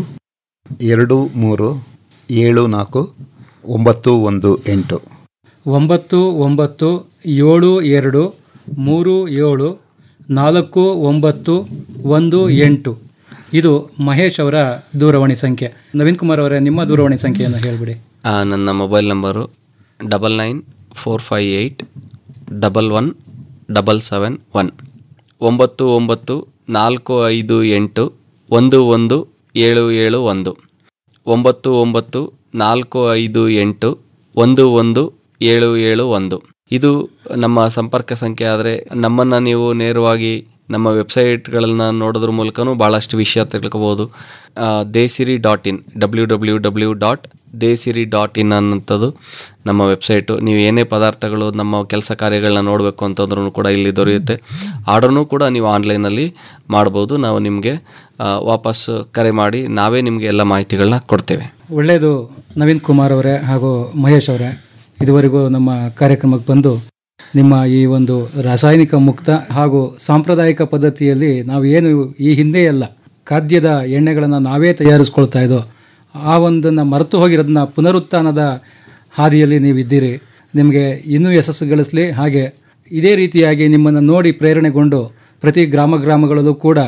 G: ಎರಡು ಮೂರು ಏಳು ನಾಲ್ಕು ಒಂಬತ್ತು ಒಂದು ಎಂಟು
F: ಒಂಬತ್ತು ಒಂಬತ್ತು ಏಳು ಎರಡು ಮೂರು ಏಳು ನಾಲ್ಕು ಒಂಬತ್ತು ಒಂದು ಎಂಟು ಇದು ಮಹೇಶ್ ಅವರ ದೂರವಾಣಿ ಸಂಖ್ಯೆ ನವೀನ್ ಕುಮಾರ್ ಅವರೇ ನಿಮ್ಮ ದೂರವಾಣಿ ಸಂಖ್ಯೆಯನ್ನು ಹೇಳಿಬಿಡಿ
H: ಆ, ನನ್ನ mobile number double nine four five eight double one double seven one ಒಂಬತ್ತು ಒಂಬತ್ತು ನಾಲ್ಕು ಐದು ಎಂಟು ಒಂದು ಒಂದು ಏಳು ಏಳು ಒಂದು ಒಂಬತ್ತು ಒಂಬತ್ತು ನಾಲ್ಕು ಐದು ಎಂಟು ಒಂದು ಒಂದು ಏಳು ಏಳು ಒಂದು ಇದು ನಮ್ಮ ಸಂಪರ್ಕ ಸಂಖ್ಯೆ ಆದರೆ ನಮ್ಮನ್ನು ನೀವು ನೇರವಾಗಿ ನಮ್ಮ ವೆಬ್ಸೈಟ್ಗಳನ್ನು ನೋಡೋದ್ರ ಮೂಲಕನೂ ಭಾಳಷ್ಟು ವಿಷಯ ತಿಳ್ಕೊಬೋದು ಆ, Desiri dot in W W W dot Desiri dot in ಅನ್ನೋಂಥದ್ದು ನಮ್ಮ ವೆಬ್ಸೈಟು ನೀವು ಏನೇ ಪದಾರ್ಥಗಳು ನಮ್ಮ ಕೆಲಸ ಕಾರ್ಯಗಳನ್ನ ನೋಡಬೇಕು ಅಂತಂದ್ರೂ ಕೂಡ ಇಲ್ಲಿ ದೊರೆಯುತ್ತೆ ಆರ್ಡರ್ನೂ ಕೂಡ ನೀವು ಆನ್ಲೈನಲ್ಲಿ ಮಾಡ್ಬೋದು ನಾವು ನಿಮಗೆ ವಾಪಸ್ ಕರೆ ಮಾಡಿ ನಾವೇ ನಿಮಗೆ ಎಲ್ಲ ಮಾಹಿತಿಗಳನ್ನ ಕೊಡ್ತೇವೆ
F: ಒಳ್ಳೆಯದು ನವೀನ್ ಕುಮಾರ್ ಅವರೇ ಹಾಗೂ ಮಹೇಶ್ ಅವರೇ ಇದುವರೆಗೂ ನಮ್ಮ ಕಾರ್ಯಕ್ರಮಕ್ಕೆ ಬಂದು ನಿಮ್ಮ ಈ ಒಂದು ರಾಸಾಯನಿಕ ಮುಕ್ತ ಹಾಗೂ ಸಾಂಪ್ರದಾಯಿಕ ಪದ್ಧತಿಯಲ್ಲಿ ನಾವು ಏನು ಈ ಹಿಂದೆ ಎಲ್ಲ ಖಾದ್ಯದ ಎಣ್ಣೆಗಳನ್ನು ನಾವೇ ತಯಾರಿಸ್ಕೊಳ್ತಾ ಇದ್ದೋ ಆ ಒಂದನ್ನು ಮರೆತು ಹೋಗಿರೋದನ್ನ ಪುನರುತ್ಥಾನದ ಹಾದಿಯಲ್ಲಿ ನೀವು ಇದ್ದೀರಿ ನಿಮಗೆ ಇನ್ನೂ ಯಶಸ್ಸು ಗಳಿಸಲಿ ಹಾಗೆ ಇದೇ ರೀತಿಯಾಗಿ ನಿಮ್ಮನ್ನು ನೋಡಿ ಪ್ರೇರಣೆಗೊಂಡು ಪ್ರತಿ ಗ್ರಾಮ ಗ್ರಾಮಗಳಲ್ಲೂ ಕೂಡ